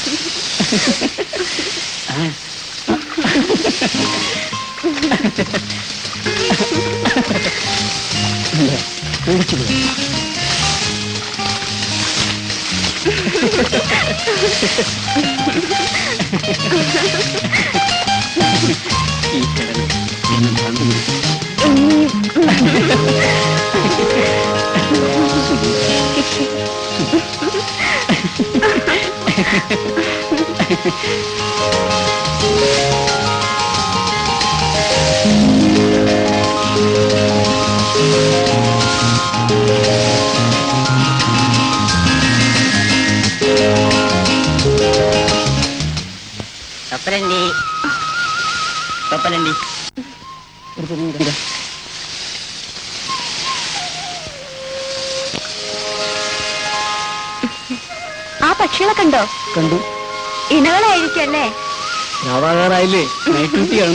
പേടിച്ചു പോയി ഈ കിടന്ന് എന്നെ കണ്ടുപിടിച്ചു കപ്പലണ്ടി കപ്പലണ്ടി ആ പക്ഷികളെ കണ്ടോ കണ്ടു ഇണകളായിരിക്കും അല്ലേ രാവാകാറായില്ലേ നൈറ്റ് ഡ്യൂട്ടിയാണ്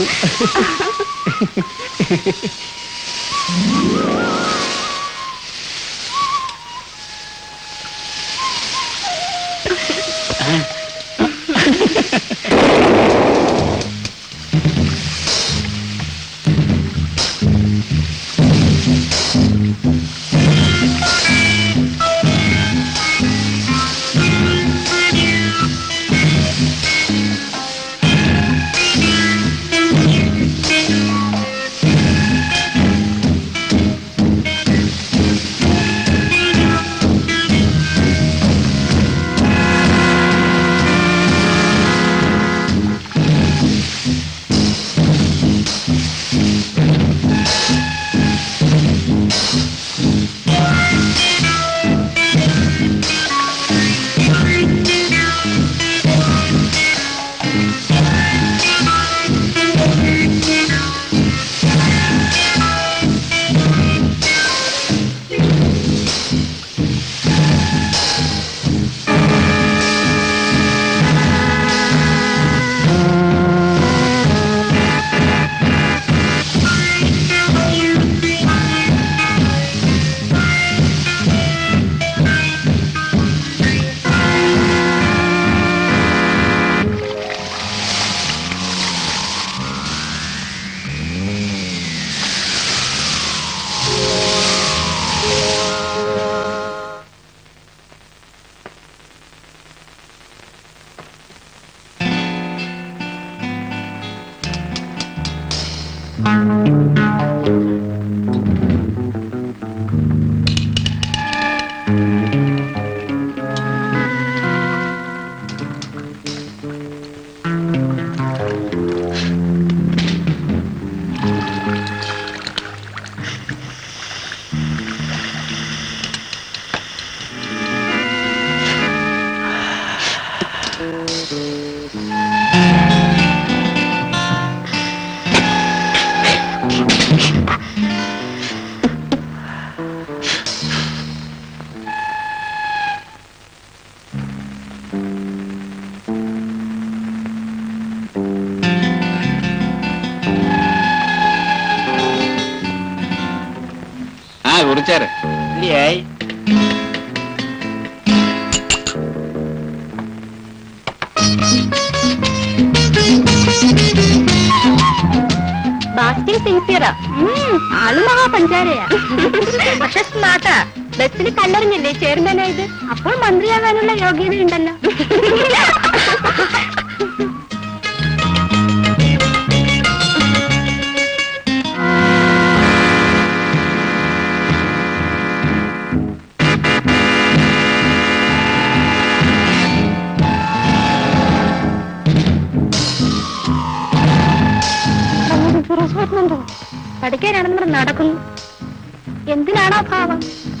ആ കുറിച്ചാറ് ഇല്ലയായി ബാസ്റ്റിൽ സിൻസിയറാ ആള് മഹാപഞ്ചാരയാ പക്ഷെ സ്മാർട്ടാ ബസ്സിൽ കല്ലെറിഞ്ഞില്ലേ ചെയർമാനായത് അപ്പോൾ മന്ത്രിയാകാനുള്ള യോഗ്യത ഉണ്ടല്ലോ പഠിക്കാനാണെന്ന് പറഞ്ഞ് നടക്കുന്നു എന്തിനാണോ ഭാവം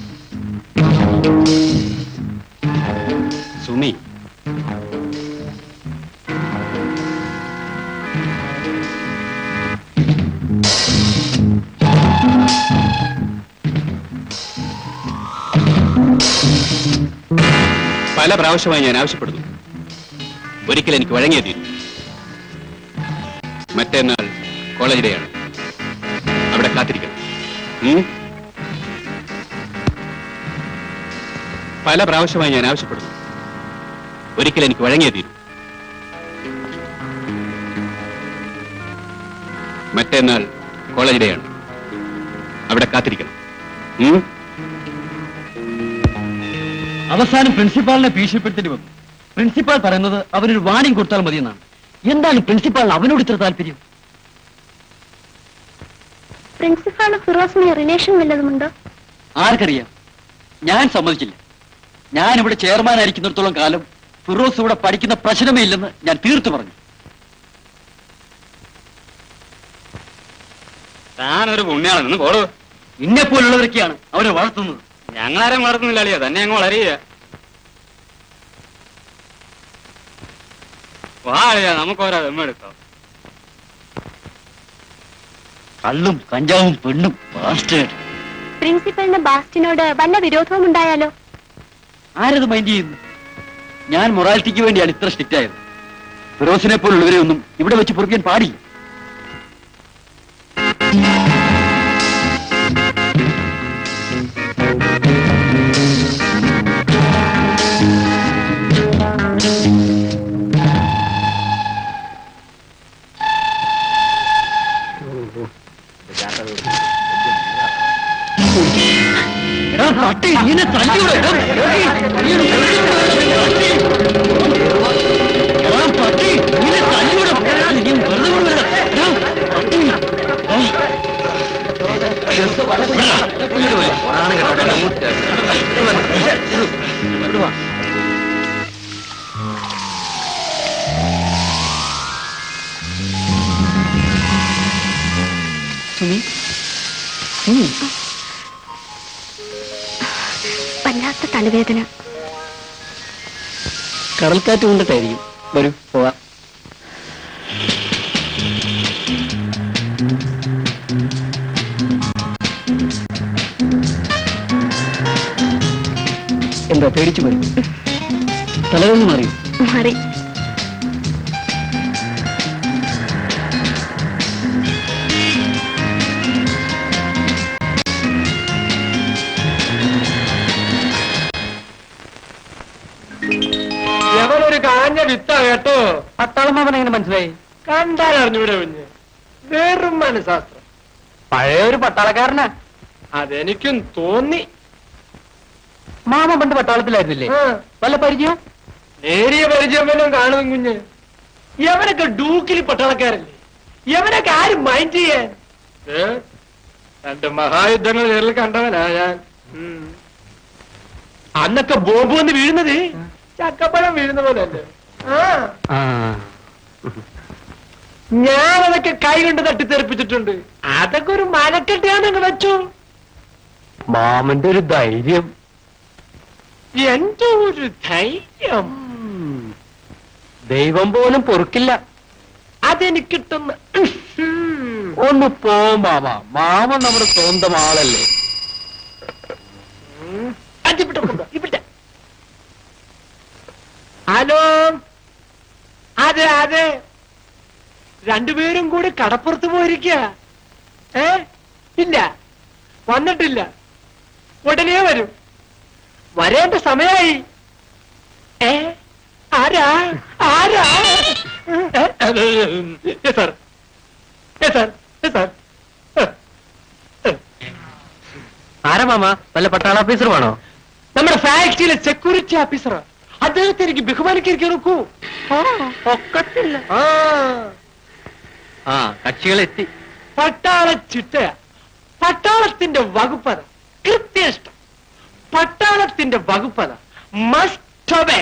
സുമി പല പ്രാവശ്യമായി ഞാൻ ആവശ്യപ്പെടുന്നു ഒരിക്കൽ എനിക്ക് വഴങ്ങിയേ തീരൂ മറ്റന്നാൾ കോളേജ് ഡേ ആണ് അവിടെ കാത്തിരിക്കണം ഉം? പല പ്രാവശ്യമായി ഞാൻ ആവശ്യപ്പെടുന്നു ഒരിക്കൽ എനിക്ക് വഴങ്ങിയേ തീരൂ മറ്റന്നാൾ കോളേജ് ഡേ ആണ് അവിടെ കാത്തിരിക്കണം ഉം? അവസാനം പ്രിൻസിപ്പാളിനെ ഭീഷണിപ്പെടുത്തേണ്ടി വന്നു പ്രിൻസിപ്പാൾ പറയുന്നത് അവനൊരു വാണിംഗ് കൊടുത്താൽ മതിയെന്നാണ് എന്താണ് പ്രിൻസിപ്പാളിന് അവനോട് ഇത്ര താല്പര്യം പ്രിൻസിപ്പാളും ഫിറോസിന് റിലേഷൻ വല്ലതുമുണ്ടോ ആർക്കറിയാം ഞാൻ സമ്മതിച്ചില്ല ഞാൻ ഇവിടെ ചെയർമാൻ ആയിരിക്കുന്നിടത്തോളം കാലം ഫിറോസ് ഇവിടെ പഠിക്കുന്ന പ്രശ്നമേ ഇല്ലെന്ന് ഞാൻ തീർത്തു പറഞ്ഞു താനൊരു പുണ്യാണെന്ന് പോടോ നിന്നെ പോലുള്ളവരൊക്കെയാണ് അവനെ വളർത്തുന്നത് ഞങ്ങളാരും വളർത്തുന്നില്ല അളിയാ തന്നെ അങ്ങ് വളരുക വാ അളിയാ നമുക്ക് ഓരോ വെമ്മെടുക്കാം കള്ളും കഞ്ചാവും പെണ്ണും ബാസ്റ്റേഡ് പ്രിൻസിപ്പലിന് ബാസ്റ്റിനോട് വല്ല വിരോധവും ഉണ്ടായാലോ ആരത് മൈൻഡ് ചെയ്യുന്നു ഞാൻ മൊറാലിറ്റിക്ക് വേണ്ടിയാണ് ഇത്ര സ്ട്രിക്റ്റ് ആയത് ഫിറോസിനെ പോലുള്ളവരെ ഒന്നും ഇവിടെ വെച്ച് പൊറുക്കാൻ പാടില്ല എടാ, പട്ടി, നീ എന്നെ തല്ലിയോടെ? എടാ, പട്ടി, നീ എന്നെ തല്ലിയോടെ? എടാ, പട്ടി, നീ എന്നെ തല്ലിയോടെ? എടാ, നീ വെറുതെ വിടരുത്. എടാ, പട്ടി. എടാ. ഇങ്ങോട്ട് വാ. ഇങ്ങോട്ട് വാ. സുമി സുമി വല്ലാത്ത തലവേദന കടൽക്കാറ്റ് കൊണ്ടിട്ടായിരിക്കും വരൂ പോവാം എന്താ പേടിച്ചു പോയി തലവേദന മാറിയോ മാറി എവനൊരു കാഞ്ഞ വിത്താ കേട്ടോ പട്ടാളമാവൻ എങ്ങനെ മനസ്സിലായി കണ്ടാൽ അറിഞ്ഞൂടെ കുഞ്ഞ് വെറും മനഃശാസ്ത്രം പഴയ ഒരു പട്ടാളക്കാരനാ അതെനിക്കും തോന്നി മാമ പണ്ട് പട്ടാളത്തിലായിരുന്നില്ലേ ആ, വല്ല പരിചയം നേരിയ പരിചയം വല്ലതും കാണും കുഞ്ഞ് എവനൊക്കെ ഡൂക്കിൽ പട്ടാളക്കാരല്ലേ എവനൊക്കെ ആരും മൈൻഡ് ചെയ്യാൻ ഏ? രണ്ട് മഹായുദ്ധങ്ങൾ നേരിൽ കണ്ടവനാ ഞാൻ ഉം. അന്നൊക്കെ ബോംബ് വന്ന് വീഴുന്നത് ചക്കപ്പഴം വീഴുന്ന പോലെ അല്ലേ ആ ഞാനതൊക്കെ കൈ കൊണ്ട് തട്ടിത്തെറിപ്പിച്ചിട്ടുണ്ട് അതൊക്കെ ഒരു മനക്കെട്ടിയാണെന്ന് വെച്ചു മാമന്റെ ഒരു ധൈര്യം എന്റെ ഒരു ധൈര്യം ദൈവം പോലും പൊറുക്കില്ല അതെനിക്കിട്ടുന്ന ഒന്ന് പോ മാമ മാമ നമ്മുടെ സ്വന്തം ആളല്ലേ ഇവിടെ ഹലോ അതെ അതെ രണ്ടുപേരും കൂടി കടപ്പുറത്ത് പോയിരിക്ക ഏ ഇല്ല വന്നിട്ടില്ല ഉടനെ വരും വരേണ്ട സമയായി ഏ ആരാ ആരാ ഏ, അത്, ഏ, സാർ ഏ, സാർ ഏ, സാർ ഏ, ഏ. ആരാ മാമ വല്ല പട്ടാള ഓഫീസറുമാണോ നമ്മുടെ ഫാക്ടറിയിലെ സെക്യൂരിറ്റി ഓഫീസറാ അദ്ദേഹത്തെ എനിക്ക് ബഹുമാനിക്കാൻ നോക്കൂ ഒക്കത്തില്ല ആ ആ കക്ഷികളെത്തി പട്ടാള ചിട്ടയ പട്ടാളത്തിന്റെ വകുപ്പത കൃത്യഷ്ടം പട്ടാളത്തിന്റെ വകുപ്പത മസ്റ്റബേ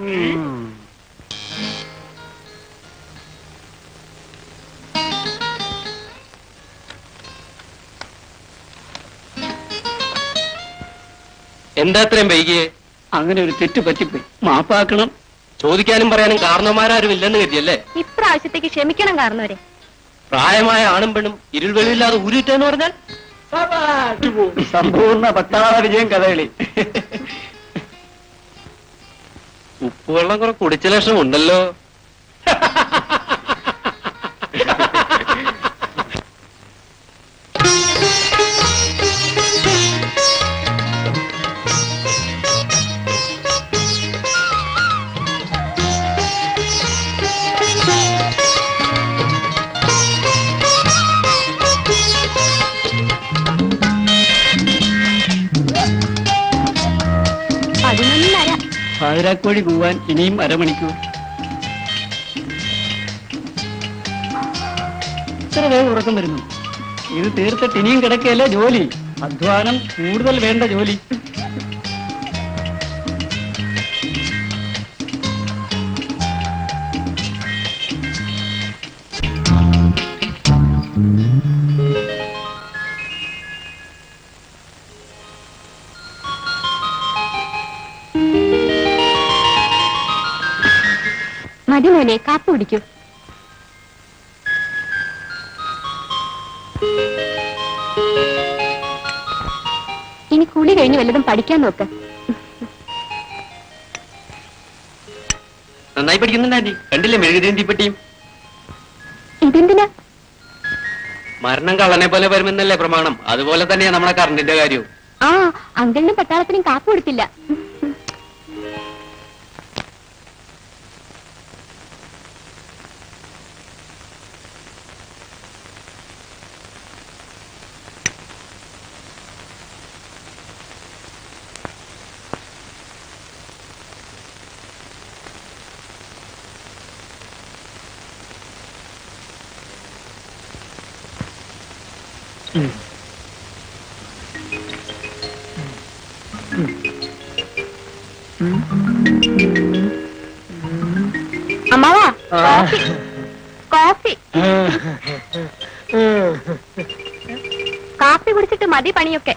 എന്താ അത്രയും വൈകിയേ അങ്ങനെ ഒരു തെറ്റ് പറ്റിപ്പോയി മാപ്പാക്കണം ചോദിക്കാനും പറയാനും കാരണവന്മാരും ഇല്ലെന്ന് കരുതിയല്ലേ ഇപ്രാവശ്യത്തേക്ക് ക്ഷമിക്കണം കാരണവരെ പ്രായമായ ആണും പെണ്ണും ഇരുൾ വെളിവില്ലാതെ ഊരിട്ടെന്ന് പറഞ്ഞാൽ സവാട്ട് പോ. സമ്പൂർണ്ണ പട്ടാള വിജയം കഥകളി ഉപ്പുവെള്ളം കുറെ കുടിച്ച ലക്ഷണം ഉണ്ടല്ലോ പാതിരാക്കോഴി കൂവാൻ ഇനിയും അരമണിക്കൂർ ഇത്ര വേഗം ഉറക്കം വരുന്നു ഇത് തീർത്തിട്ട് ഇനിയും കിടക്കുകയല്ലേ ജോലി അധ്വാനം കൂടുതൽ വേണ്ട ജോലി മതി മോനെ കാപ്പി കുടിക്കൂ ഇനി കുളി കഴിഞ്ഞ് വല്ലതും പഠിക്കാൻ നോക്ക് നന്നായി പഠിക്കുന്നുണ്ട് ആന്റി കണ്ടില്ലേ മെഴുകുതിരിയും തീപ്പെട്ടിയും ഇതെന്തിനാ മരണം കള്ളനെ പോലെ വരുമെന്നല്ലേ പ്രമാണം അതുപോലെ തന്നെയാ നമ്മുടെ കറണ്ടിന്റെ കാര്യവും ആ അങ്കിളിനും പട്ടാളത്തിനും കാപ്പി കൊടുത്തില്ല അമ്മാവാ കോഫി കോഫി കാപ്പി കുടിച്ചിട്ട് മതി പണിയൊക്കെ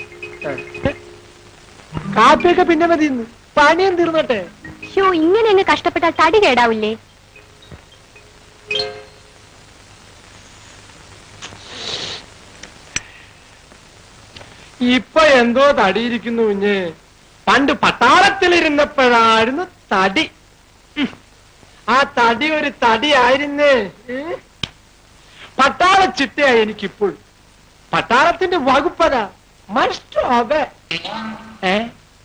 കാപ്പിയൊക്കെ പിന്നെ മതി ഇന്ന്. പണിയും തീർന്നോട്ടെ ഷോ ഇങ്ങനെ അങ്ങ് കഷ്ടപ്പെട്ടാൽ തടി കേടാവില്ലേ ഇപ്പൊ എന്തോ തടിയിരിക്കുന്നു കുഞ്ഞ് പണ്ട് പട്ടാളത്തിലിരുന്നപ്പോഴായിരുന്നു തടി ഉം. ആ തടി ഒരു തടിയായിരുന്നേ ഏ? പട്ടാള ചിട്ടയാ എനിക്കിപ്പോൾ പട്ടാളത്തിന്റെ വകുപ്പതാ മസ്റ്റ് ഓബേ ഏ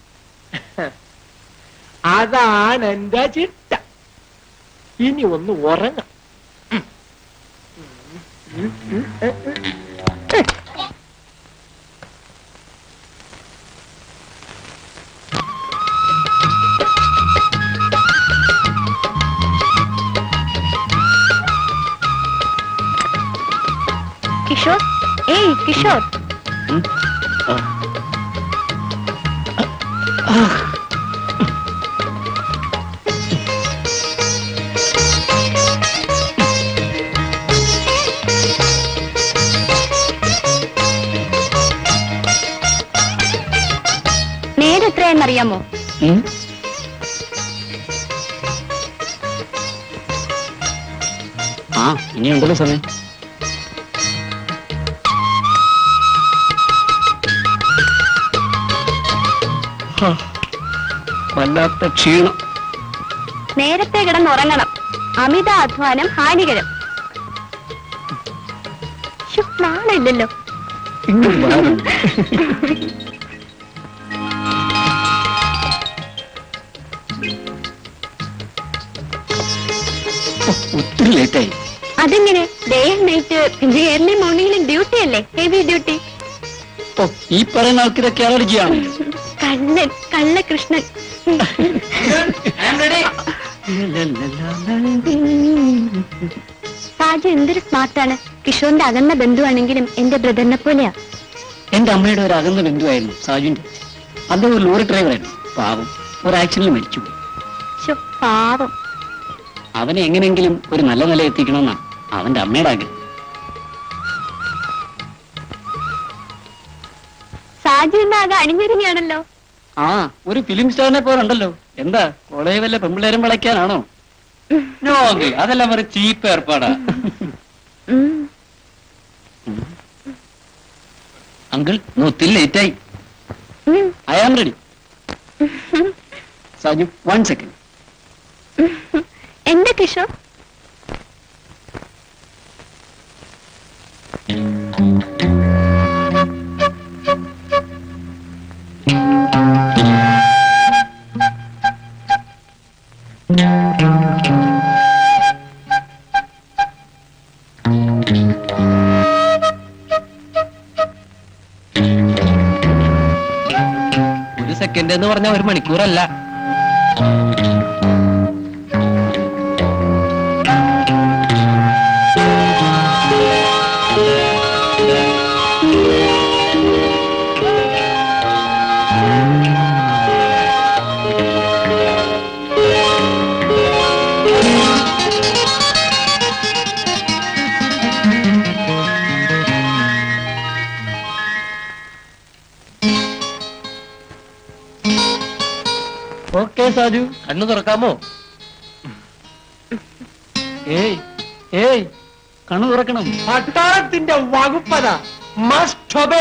അതാണ് എന്റെ ചിട്ട ഇനി ഒന്ന് ഉറങ്ങാം ഉം. ഉം, ഉം, ഉം, ഉം. കിഷോർ ഏയ് കിഷോർ നേരെ എത്രയെന്നറിയാമോ ആ ഇനിയുണ്ടല്ലോ സമയം ഹാ, വല്ലാത്ത ക്ഷീണം നേരത്തെ കിടന്നുറങ്ങണം അമിത അധ്വാനം ഹാനികരം ശ്ശോ, നാളെയില്ലല്ലോ ഇങ്ങോട്ട് വാ. ഓ, ഒത്തിരി ലേറ്റായി അതെങ്ങനെ ഡേ ആൻഡ് നൈറ്റ് പിന്നെ ഏർലി മോർണിംഗിലും ഡ്യൂട്ടി അല്ലേ ഹെവി ഡ്യൂട്ടി ഓ ഈ പറയുന്ന ആൾക്കിതൊക്കെ അലർജിയാണ് കള്ളൻ കള്ളകൃഷ്ണൻ സാജു എന്തൊരു സ്മാർട്ടാണ് കിഷോറിന്റെ അകന്ന ബന്ധുവാണെങ്കിലും എന്റെ ബ്രദറിനെ പോലെയാ എന്റെ അമ്മയുടെ ഒരു അകന്ന ബന്ധുവായിരുന്നു സാജുന്റെ അദ്ദേഹം ഒരു ലോറി ഡ്രൈവറായിരുന്നു പാവം ഒരു ആക്സിഡന്റിൽ മരിച്ചുപോയി ശ്ശോ, പാവം അവനെ എങ്ങനെയെങ്കിലും ഒരു നല്ല നില എത്തിക്കണമെന്നാ അവന്റെ അമ്മയുടെ ആഗ്രഹം സാജു എന്ന ആകെ അണിഞ്ഞൊരുങ്ങിയാണല്ലോ ആ ഒരു ഫിലിം സ്റ്റാറിനെ പോലെ ഉണ്ടല്ലോ എന്താ കോളേജ് വല്ല പെമ്പിള്ളേരും വിളയ്ക്കാനാണോ നോ അങ്കിൾ അതെല്ലാം ഒരു ചീപ്പ് ഏർപ്പാടാ ഉം. അങ്കിൾ ഒത്തിരി ലേറ്റായി ഉം. I am ready Saju one second എന്റെ കിഷോർ ഒരു സെക്കൻഡ് എന്ന് പറഞ്ഞ ഒരു മണിക്കൂറല്ല ഓക്കെ സാജു കണ്ണു തുറക്കാമോ ഏയ് ഏയ് കണ്ണു തുറക്കണം പട്ടാളത്തിന്റെ വകുപ്പത മസ്റ്റ് ഒബേ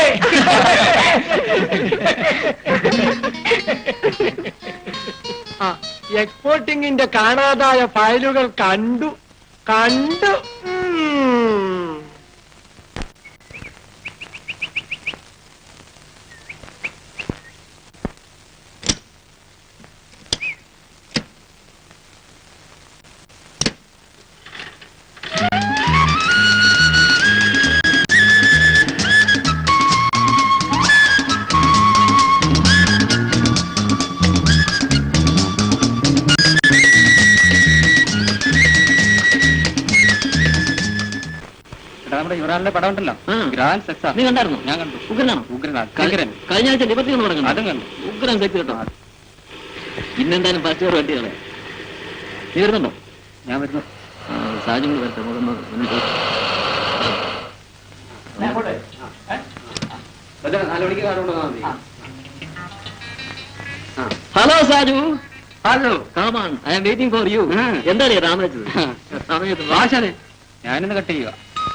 ആ എക്സ്പോർട്ടിങ്ങിന്റെ കാണാതായ ഫയലുകൾ കണ്ടു കണ്ടു ഉം. എടാ, നമ്മുടെ യുവറാളിന്റെ പടം ഉണ്ടല്ലോ ഗ്രാൻഡ് സക്സസ് നീ കണ്ടായിരുന്നോ ഞാൻ കണ്ടു ഉഗ്രനാണോ ഉഗ്രനാണ് കഴി- ഉഗ്രൻ കഴിഞ്ഞ ആഴ്ച ലിബർട്ടി ഒന്ന് നടക്കണം അതും കണ്ടു ഉഗ്രൻ സെറ്റ് കേട്ടോ ഇന്നെന്തായാലും ഫസ്റ്റ് ഓവർ കണ്ടികളെ നീ വരുന്നുണ്ടോ ഞാൻ വരുന്നു ആ, സാജു കൂടി വരട്ടെ നമുക്കൊന്ന് ഒന്ന് പോയി. നാല് മണിക്ക് കാണുകൊണ്ടു hello Saju hello come on I am waiting for you ഉം. എന്താണ് രാമനച്ചത് സമയത്ത് വാ. ആശാനെ ഞാനിന്ന് കട്ട് ചെയ്യുക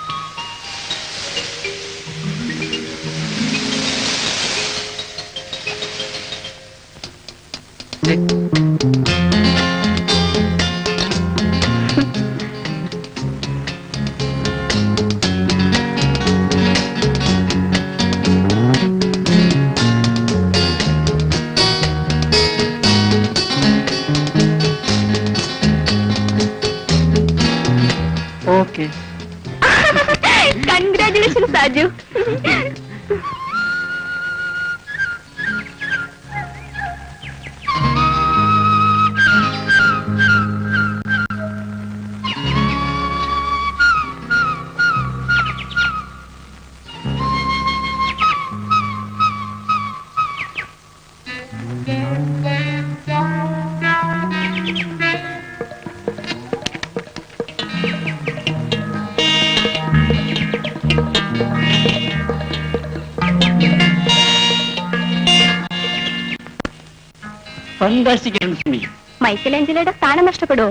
okay congratulation Saju fantastic and Michael ഏഞ്ചലോയുടെ സ്ഥാനം നഷ്ടപ്പെടുവോ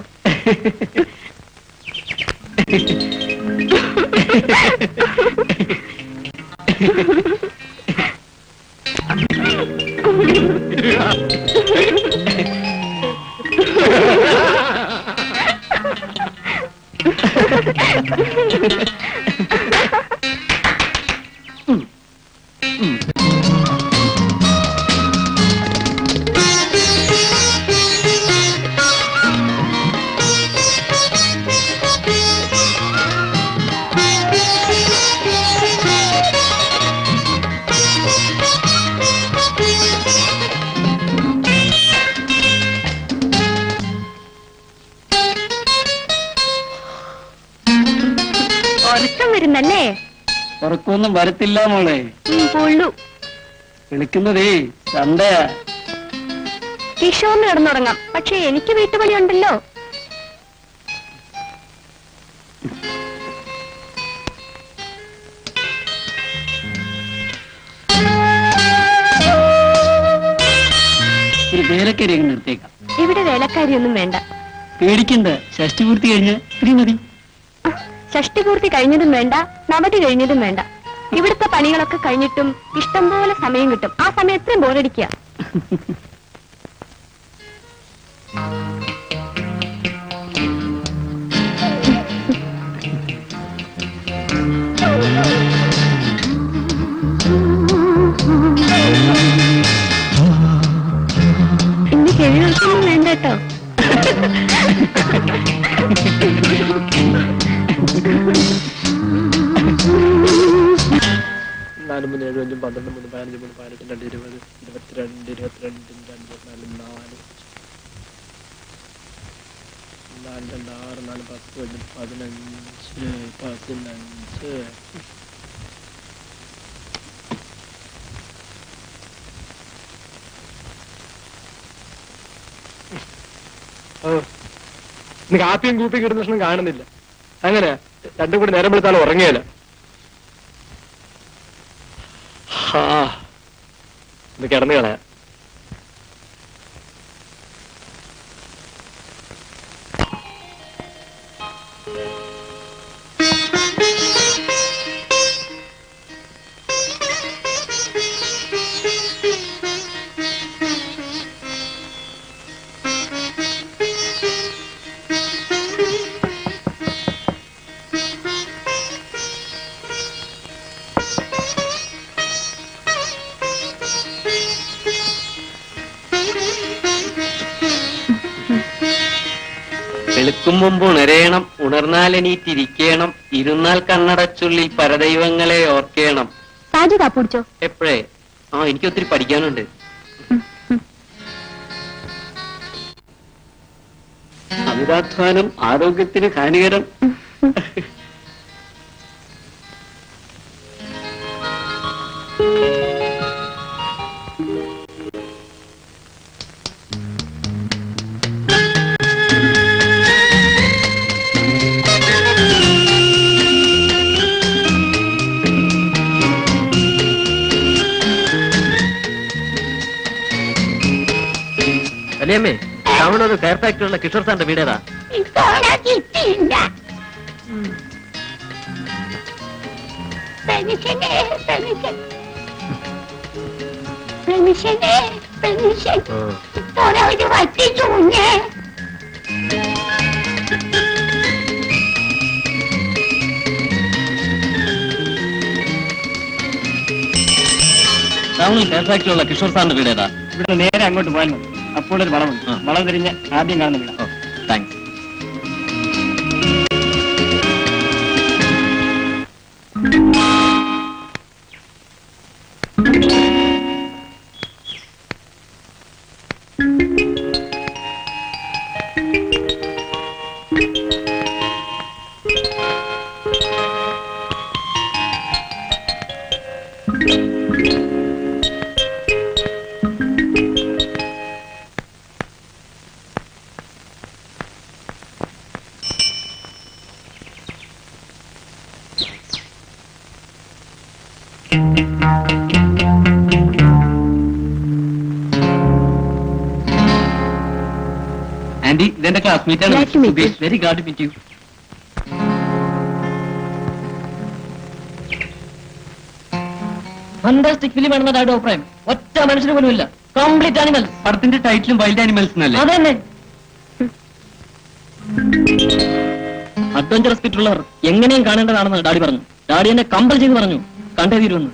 ഉറക്കം വരുന്നല്ലേ ഉറക്കമൊന്നും വരത്തില്ല മോളെ ഉം, പൊള്ളു വിളിക്കുന്നതേ ചന്തയാ കിഷോറിന് കിടന്നുറങ്ങാം പക്ഷെ എനിക്ക് വീട്ടുപണിയുണ്ടല്ലോ ഒരു വേലക്കരി അങ്ങ് നിർത്തിയേക്കാം ഇവിടെ വേലക്കാരിയൊന്നും വേണ്ട പേടിക്കണ്ട ഷഷ്ടി പൂർത്തി കഴിഞ്ഞ് ഇത്തിരി മതി ഷഷ്ടിപൂർത്തി കഴിഞ്ഞതും വേണ്ട നവതി കഴിഞ്ഞതും വേണ്ട ഇവിടുത്തെ പണികളൊക്കെ കഴിഞ്ഞിട്ടും ഇഷ്ടം പോലെ സമയം കിട്ടും ആ സമയം എത്രയും ബോറടിക്കുക ഇന്ന് ചെവി നോക്കൊന്നും വേണ്ട കേട്ടോ നാല് മൂന്ന് ഏഴ് അഞ്ചും പന്ത്രണ്ട് മൂന്ന് പതിനഞ്ച് മൂന്ന് പതിനെട്ട് രണ്ട് ഇരുപത് ഇരുപത്തിരണ്ട് ഇരുപത്തിരണ്ട് അഞ്ച് നാല് നാല് നാല് രണ്ട് ആറ് നാല് പത്ത് അഞ്ച് പതിനഞ്ച് പതിനഞ്ച് ഓ ഇന്ന് കാപ്പിയും കൂപ്പിയും കിട്ടുന്ന പ്രശ്നം കാണുന്നില്ല അങ്ങനെ രണ്ടും കൂടി നേരം വെളുത്താലും ഉറങ്ങിയല്ല ഹാ ഇത് കിടന്നു കളയാ വെളുക്കും മുമ്പ് ഉണരേണം ഉണർന്നാൽ എണീറ്റിരിക്കണം ഇരുന്നാൽ കണ്ണടച്ചുള്ളിൽ പരദൈവങ്ങളെ ഓർക്കേണം സാജു കാപ്പുടിച്ചോ എപ്പോഴേ ആ എനിക്ക് ഒത്തിരി പഠിക്കാനുണ്ട് അമിതാധ്വാനം ആരോഗ്യത്തിന് ഹാനികരം അല്ലേ ടൗണിലൊരു ഫെയർ ഫാക്ടറിയുള്ള കിഷോർ സാറിന്റെ വീടേതാ കിട്ടിയില്ല പെൻഷനെ പെൻഷൻ പെൻഷനെ പെൻഷൻ ഒരു വറ്റിച്ചു കുഞ്ഞേ ടൗണിൽ ഫെയർ ഫാക്ടറിയുള്ള കിഷോർ സാറിന്റെ വീടേതാ ഇവിടെ നേരെ അങ്ങോട്ട് പോയാൽ മതി അപ്പോൾ ഒരു വളവുണ്ട് ആ. വളവ് തിരിഞ്ഞ് ആദ്യം കാണുന്ന വീടാ താങ്ക്സ് ആന്റി ഇതെന്റെ ക്ലാസ്മേറ്റ് ആണ് Glad to meet you. Very glad to meet you fantastic film ആണെന്ന ഡാഡോ അഭിപ്രായം ഒറ്റ മനുഷ്യന് പോലും ഇല്ല കംപ്ലീറ്റ് ആനിമൽ പടത്തിന്റെ ടൈറ്റിലും വൈൽഡ് ആനിമൽസ് എന്നല്ലേ അതന്നെ അഡ്വഞ്ചറസ് പിറ്റുള്ളവർ എങ്ങനെയും കാണേണ്ടതാണെന്ന് ഡാഡി പറഞ്ഞു ഡാഡി എന്നെ കമ്പൽ ചെയ്ത് പറഞ്ഞു കണ്ടേ തീരുമെന്ന്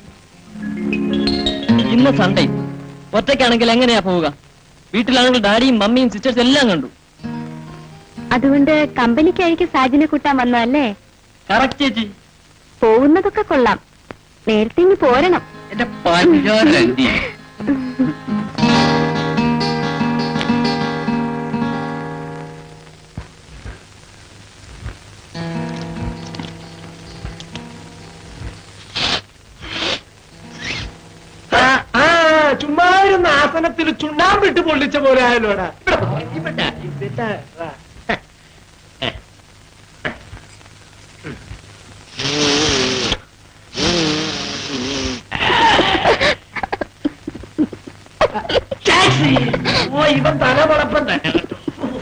ഇന്ന് സൺഡേ ഒറ്റയ്ക്കാണെങ്കിൽ എങ്ങനെയാ പോവുക വീട്ടിലാണെങ്കിൽ ഡാഡിയും മമ്മിയും സിസ്റ്റേഴ്സ് എല്ലാം കണ്ടു അതുകൊണ്ട് കമ്പനിക്കായിരിക്കും സാജിനെ കൂട്ടാൻ വന്നതല്ലേ കറക്റ്റ് ചേച്ചി പോകുന്നതൊക്കെ കൊള്ളാം നേരത്തെ ഇനി പോരണം എന്റെ പഞ്ചാരണ്ടി ആ, ആ, ചുമ്മാ ഇരുന്ന ആസനത്തിൽ ചുണ്ണാമ്പിട്ട് പൊള്ളിച്ച പോലെ ആയാലോടാ ഇവിടെ പോ, ഇവിടെ, ഇവിടെ, വാ. ടാക്സി! ഓ ഇവൻ തലമുളപ്പം തന്നെ കേട്ടോ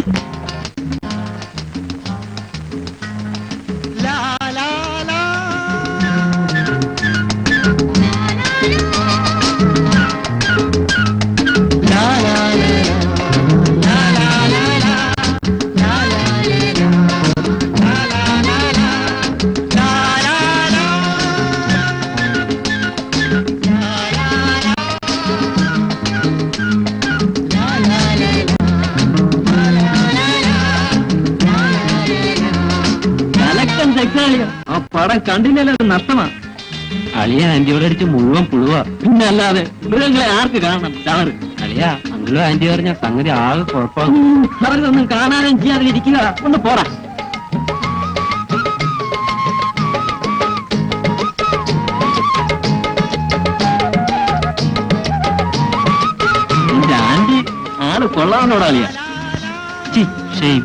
കലക്കൻ സെക്സാളിയ ആ പടം കണ്ടില്ലല്ലോ അത് നഷ്ടമാ അളിയ ആന്റിയോട് അടിച്ച് മുഴുവൻ പുഴുവാ പിന്നെ അല്ലാതെ മൃഗങ്ങളെ ആർക്ക് കാണണം ചാറ് അളിയ അങ്കിളും ആന്റി പറഞ്ഞ സംഗതി ആകെ കുഴപ്പമാണ് പറഞ്ഞൊന്നും കാണാനും ചെയ്യാതെ ഇരിക്കുക ഒന്ന് പോടാ എന്റെ ആന്റി ആള് കൊള്ളാവുന്നോടാ അളിയ ചി ഷെയ്ം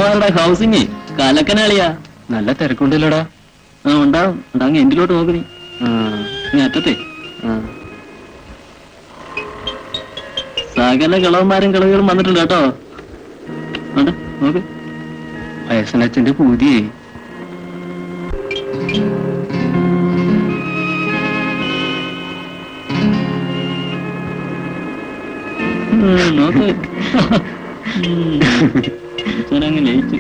അവന്മാരുടെ ഹൗസിങ് കലക്കനാളിയാ നല്ല തിരക്കുണ്ടല്ലോടാ ആ ഉണ്ടാവും ഉണ്ടാവും എന്തിലോട്ട് നോക്ക് നീ നീ അറ്റത്തെ സകല കിളവന്മാരും കിളവികളും വന്നിട്ടുണ്ട് കേട്ടോ വേണ്ട നോക്ക് വയസ്സനച്ഛന്റെ പൂതിയേ ഉം, നോക്ക് അച്ഛനങ്ങ് ലയിച്ചു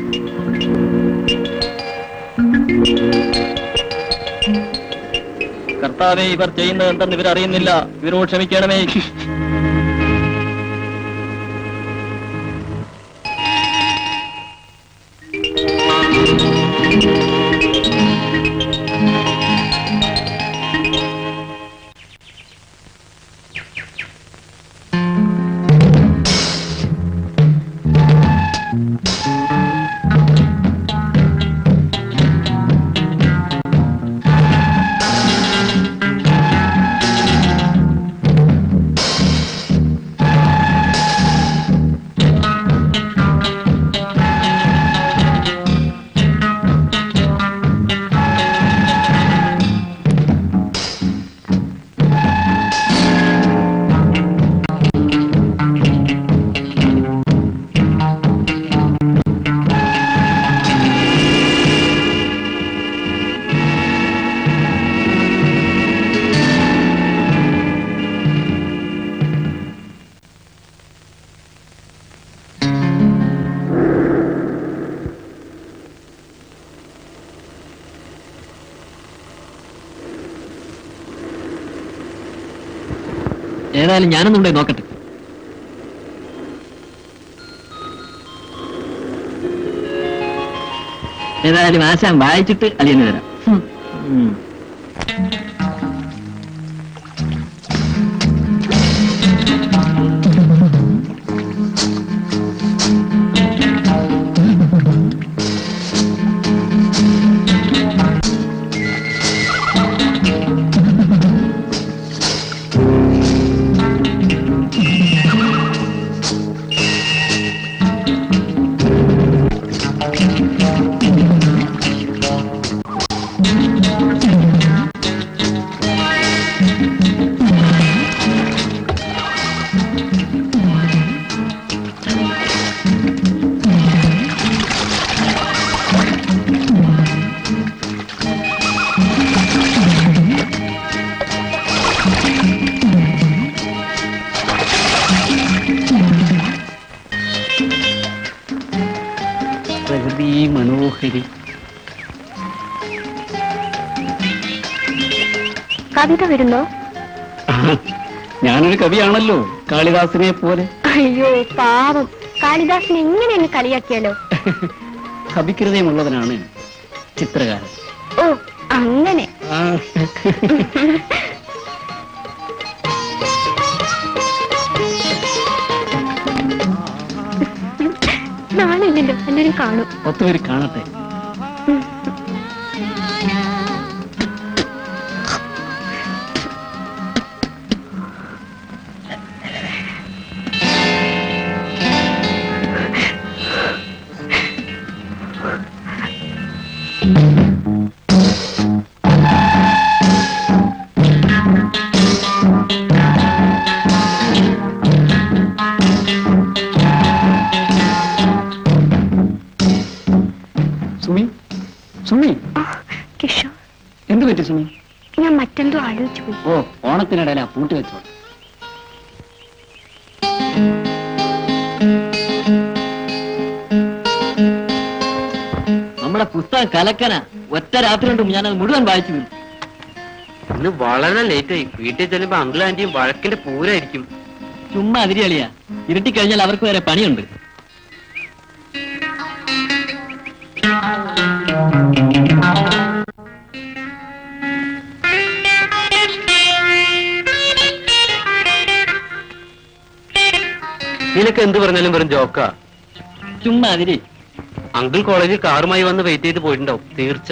കർത്താവെ ഇവർ ചെയ്യുന്നത് എന്തെന്ന് ഇവർ അറിയുന്നില്ല ഇവരോട് ക്ഷമിക്കണമേ ഏതായാലും ഞാനൊന്നുണ്ടേ നോക്കട്ടെ ഏതായാലും ആശാൻ വായിച്ചിട്ട് അളിയന് തരാം ഉം. പ്രകൃതി മനോഹരി കവിത വരുന്നോ ഞാനൊരു കവിയാണല്ലോ കാളിദാസനെ പോലെ അയ്യോ പാവം കാളിദാസിനെ എങ്ങനെ അങ്ങ് കളിയാക്കിയാലോ കവികൃതയുമുള്ളവനാണ് ചിത്രകാരൻ ഓ അങ്ങനെ ആ. നാളെ ഇല്ലല്ലോ എല്ലാരും കാണും ഒത്തുപേര് കാണട്ടെ സുമി സുമി ആ, കിഷോർ എന്ത് പറ്റി സുമി ഞാൻ മറ്റെന്തോ ആലോചിച്ചു പോയി ഓ ഓണത്തിനിടയിൽ ആ പൂട്ടി വെച്ചോ നമ്മുടെ പുസ്തകം കലക്കന ഒറ്റ രാത്രി കൊണ്ട് ഞാനത് മുഴുവൻ വായിച്ചു തീർത്തു. ഇന്ന് വളരെ ലേറ്റ് ആയി വീട്ടിൽ ചെല്ലുമ്പോ അങ്കിൾ ആന്റിയും വഴക്കിന്റെ പൂരായിരിക്കും ചുമ്മാ അതിരിയളിയാ ഇരുട്ടി കഴിഞ്ഞാൽ അവർക്ക് വേറെ പണിയുണ്ട് നിനക്ക് എന്ത് പറഞ്ഞാലും വെറും ജോക്കാ ചുമ്മാ അതിരി അങ്കിൾ കോളേജിൽ കാറുമായി വന്ന് വെയിറ്റ് ചെയ്ത് പോയിട്ടുണ്ടാവും തീർച്ച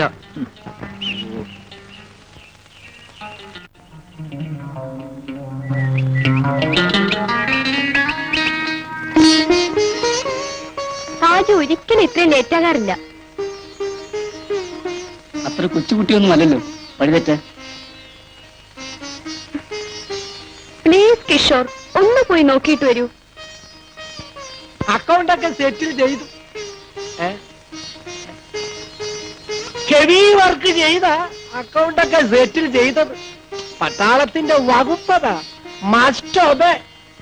താജ് ആന്റി ഒരിക്കലും ഇത്രയും ലേറ്റ് ആകാറില്ല അത്ര കൊച്ചുകുട്ടിയൊന്നും അല്ലല്ലോ വഴിതെറ്റ പ്ലീസ് കിഷോർ ഒന്ന് പോയി നോക്കിയിട്ട് വരൂ അക്കൗണ്ട് ഒക്കെ സെറ്റിൽ ചെയ്തു ഹെവി വർക്ക് ചെയ്ത അക്കൗണ്ട് ഒക്കെ സെറ്റിൽ ചെയ്തത് പട്ടാളത്തിന്റെ വകുപ്പതാ മസ്റ്റ് ഒബേ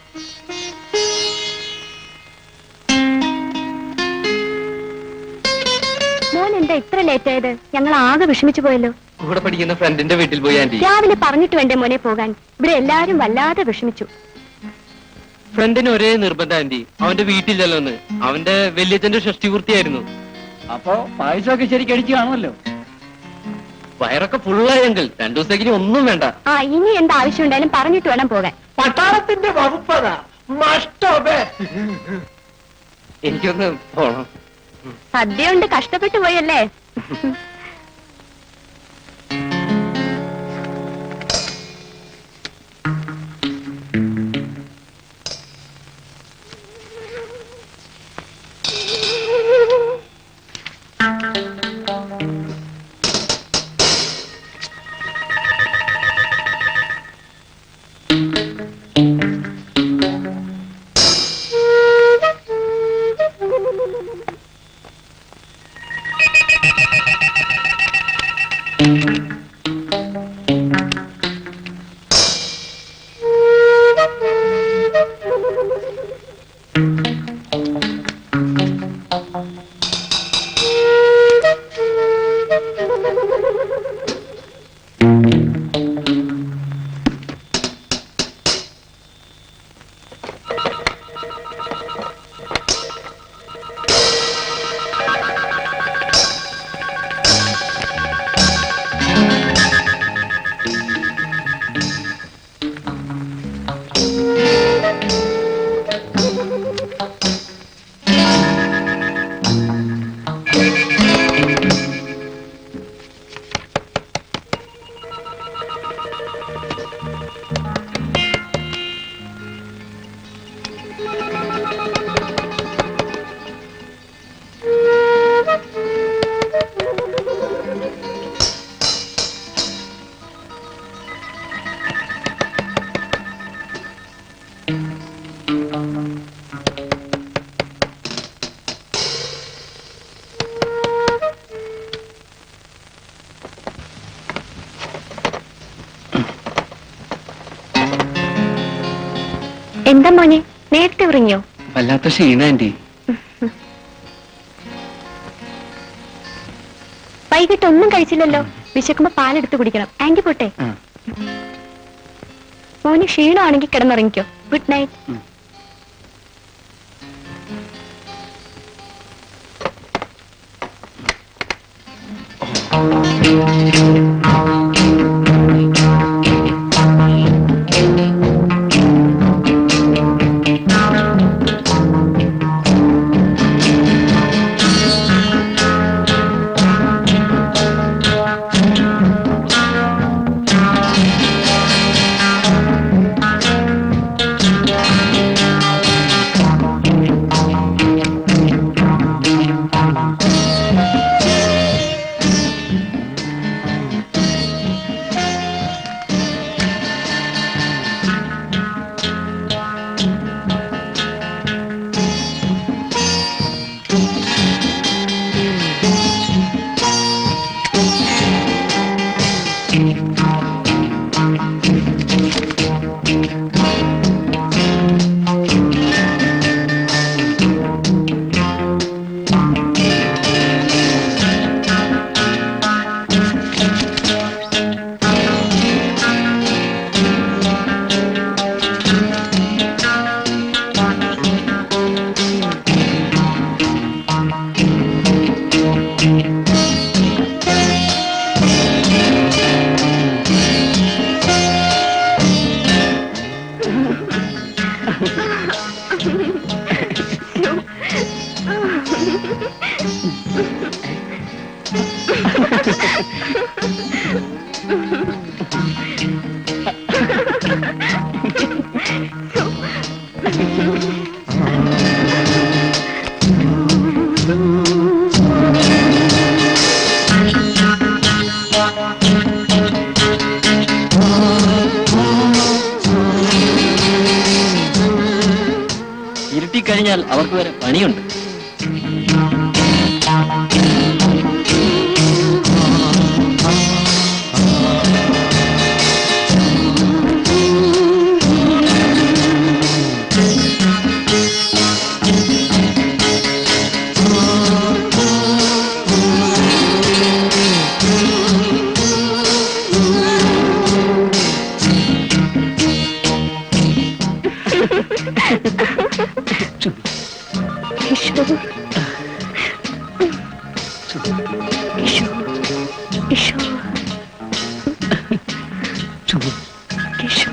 മോൻ എന്താ ഇത്ര ലേറ്റ് ആയത് ഞങ്ങൾ ആകെ വിഷമിച്ചു പോയല്ലോ കൂടെ പഠിക്കുന്ന ഫ്രണ്ടിന്റെ വീട്ടിൽ പോയി ആന്റി രാവിലെ പറഞ്ഞിട്ട് വേണ്ടേ മോനെ പോകാൻ ഇവിടെ എല്ലാരും വല്ലാതെ വിഷമിച്ചു ഫ്രണ്ടിന് ഒരേ നിർബന്ധം ആന്റി അവന്റെ വീട്ടിലല്ലോന്ന് അവന്റെ വല്യച്ഛന്റെ ഷഷ്ടി പൂർത്തിയായിരുന്നു അപ്പോ പായസമൊക്കെ ശരിക്കും അടിച്ചു കാണുമല്ലോ വയറൊക്കെ ഫുള്ളായി അങ്കിൾ രണ്ടു ദിവസത്തേക്ക് ഒന്നും വേണ്ട ആ ഇനി എന്ത് ആവശ്യം ഉണ്ടായാലും പറഞ്ഞിട്ട് വേണം പോകാൻ പട്ടാളത്തിന്റെ വകുപ്പതാ മസ്റ്റ് ഒബേ എനിക്കൊന്ന് പോണം സദ്യ കൊണ്ട് കഷ്ടപ്പെട്ടു പോയല്ലേ എന്താ മോനെ നേരത്തെ ഉറങ്ങിയോ വല്ലാത്ത ക്ഷീണ ആന്റി വൈകിട്ട് ഒന്നും കഴിച്ചില്ലല്ലോ വിശക്കുമ്പോ പാലെടുത്ത് കുടിക്കണം ആന്റി പോട്ടെ ആ. മോന് ക്ഷീണമാണെങ്കിൽ കിടന്നുറങ്ങിക്കോ ഗുഡ് നൈറ്റ് ഇരുട്ടിക്കഴിഞ്ഞാൽ അവർക്ക് വരെ പണിയുണ്ട് ഈശോ. ഈശോ. ഈശോ. ഈശോ.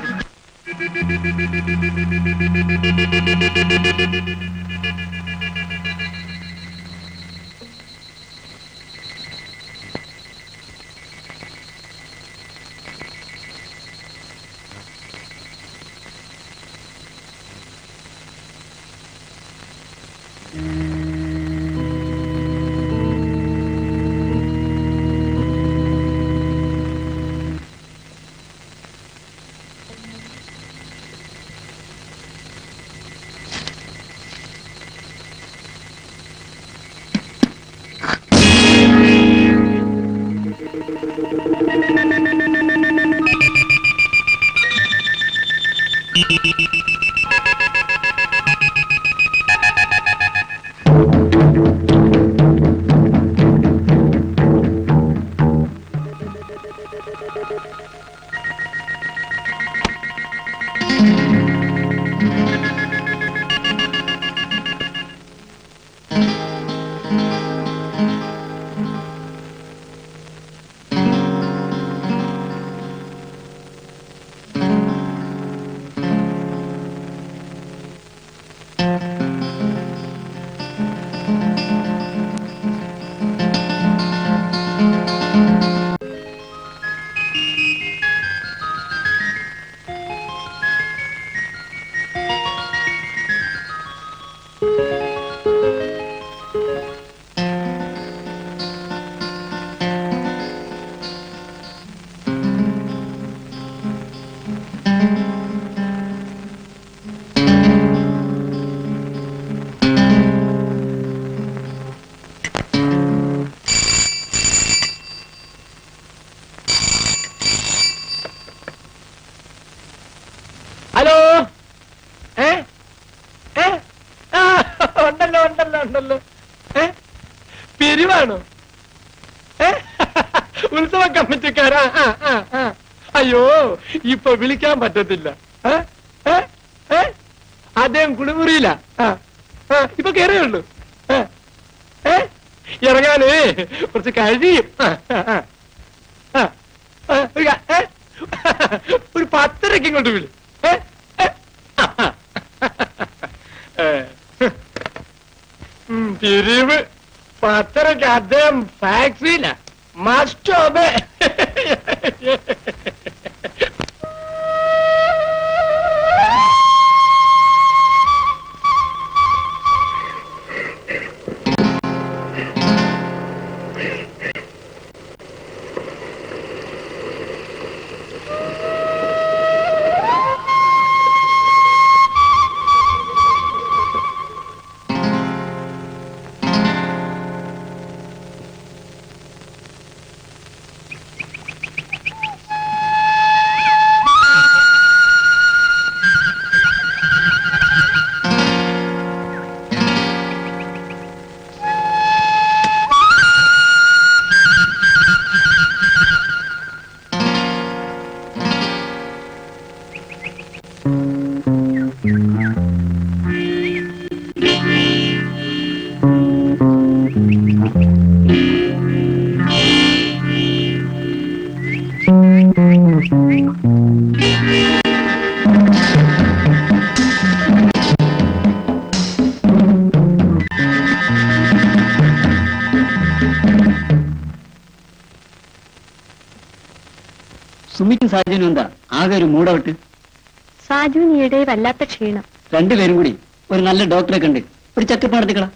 ഹലോ ഏ ഏ ആ, ഉണ്ടല്ലോ ഉണ്ടല്ലോ ഉണ്ടല്ലോ ഏ പിരിവാണോ ഏ ഉത്സവ കമ്മിറ്റിക്കാരാ ആ, ആ, ആ. അയ്യോ ഇപ്പൊ വിളിക്കാൻ പറ്റത്തില്ല ഏ? ഏ? ഏ? അദ്ദേഹം കുളിമുറിയില്ല ആ ആ, ഇപ്പൊ കയറിയുള്ളൂ ഏ? ഏ? ഇറങ്ങാനേ കുറച്ച് കഴിയും ആ, ആ, ആ. ആ, ആ, ഒരു ക- ഏ? ഒരു പത്തരക്ക് ഇങ്ങോട്ട് വിളി ഏ? ഏ? ഏ. ഉം, പിരിവ് പത്തരക്ക് അദ്ദേഹം ഫാക്ടറിയില്ല മസ്റ്റ് ഒബേ സുമിക്കും സാജനും എന്താ ആകെ ഒരു മൂടൗട്ട് സാജുവിന് ഈയിടെ വല്ലാത്ത ക്ഷീണം രണ്ടുപേരും കൂടി ഒരു നല്ല ഡോക്ടറെ കണ്ട് ഒരു ചെക്കപ്പ് നടത്തിക്കളാം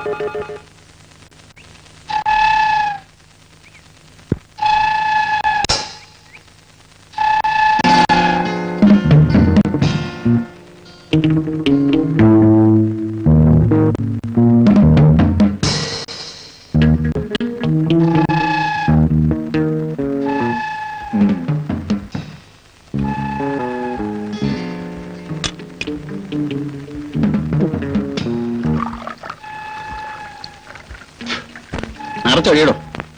നിറച്ചൊഴിയടോ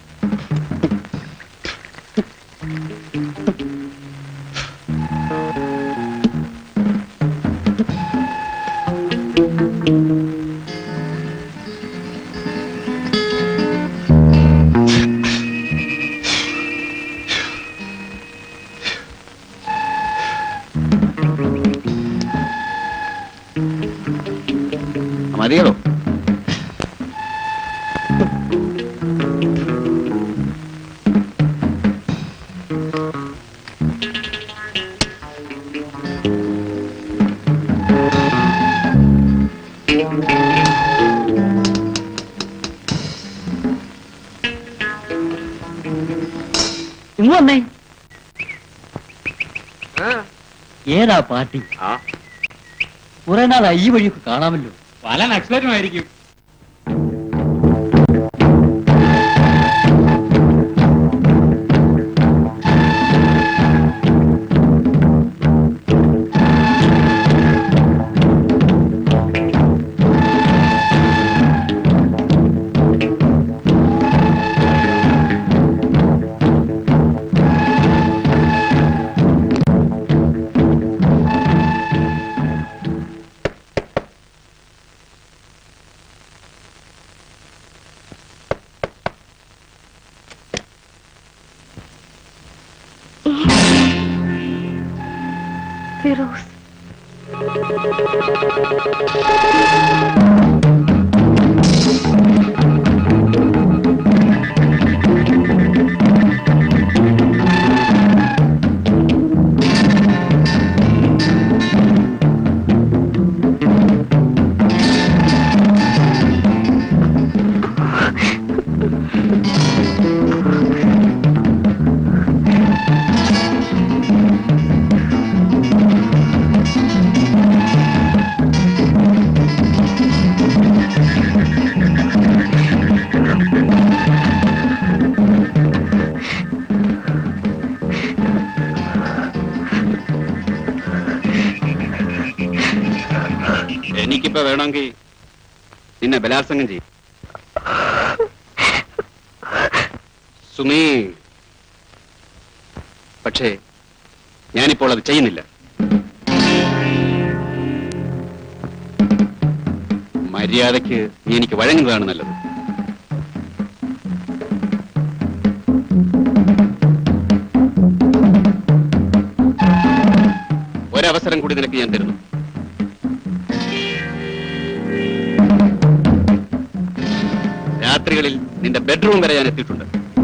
മതിയടോ ഇങ്ങ് വന്നേ ഏതാ പാർട്ടി കുറെ നാൾ ഈ വഴിയൊക്കെ കാണാമല്ലോ പല നക്സലറ്റുമായിരിക്കും ഫിറോസ് എനിക്കിപ്പോ വേണമെങ്കിൽ നിന്നെ ബലാത്സംഗം ചെയ്യും സുമി പക്ഷേ ഞാനിപ്പോൾ അത് ചെയ്യുന്നില്ല മര്യാദയ്ക്ക് നീ എനിക്ക് വഴങ്ങുന്നതാണ് നല്ലത് ഒരവസരം കൂടി നിനക്ക് ഞാൻ തരുന്നു രാത്രികളിൽ നിന്റെ ബെഡ്റൂം വരെ ഞാൻ എത്തിയിട്ടുണ്ട്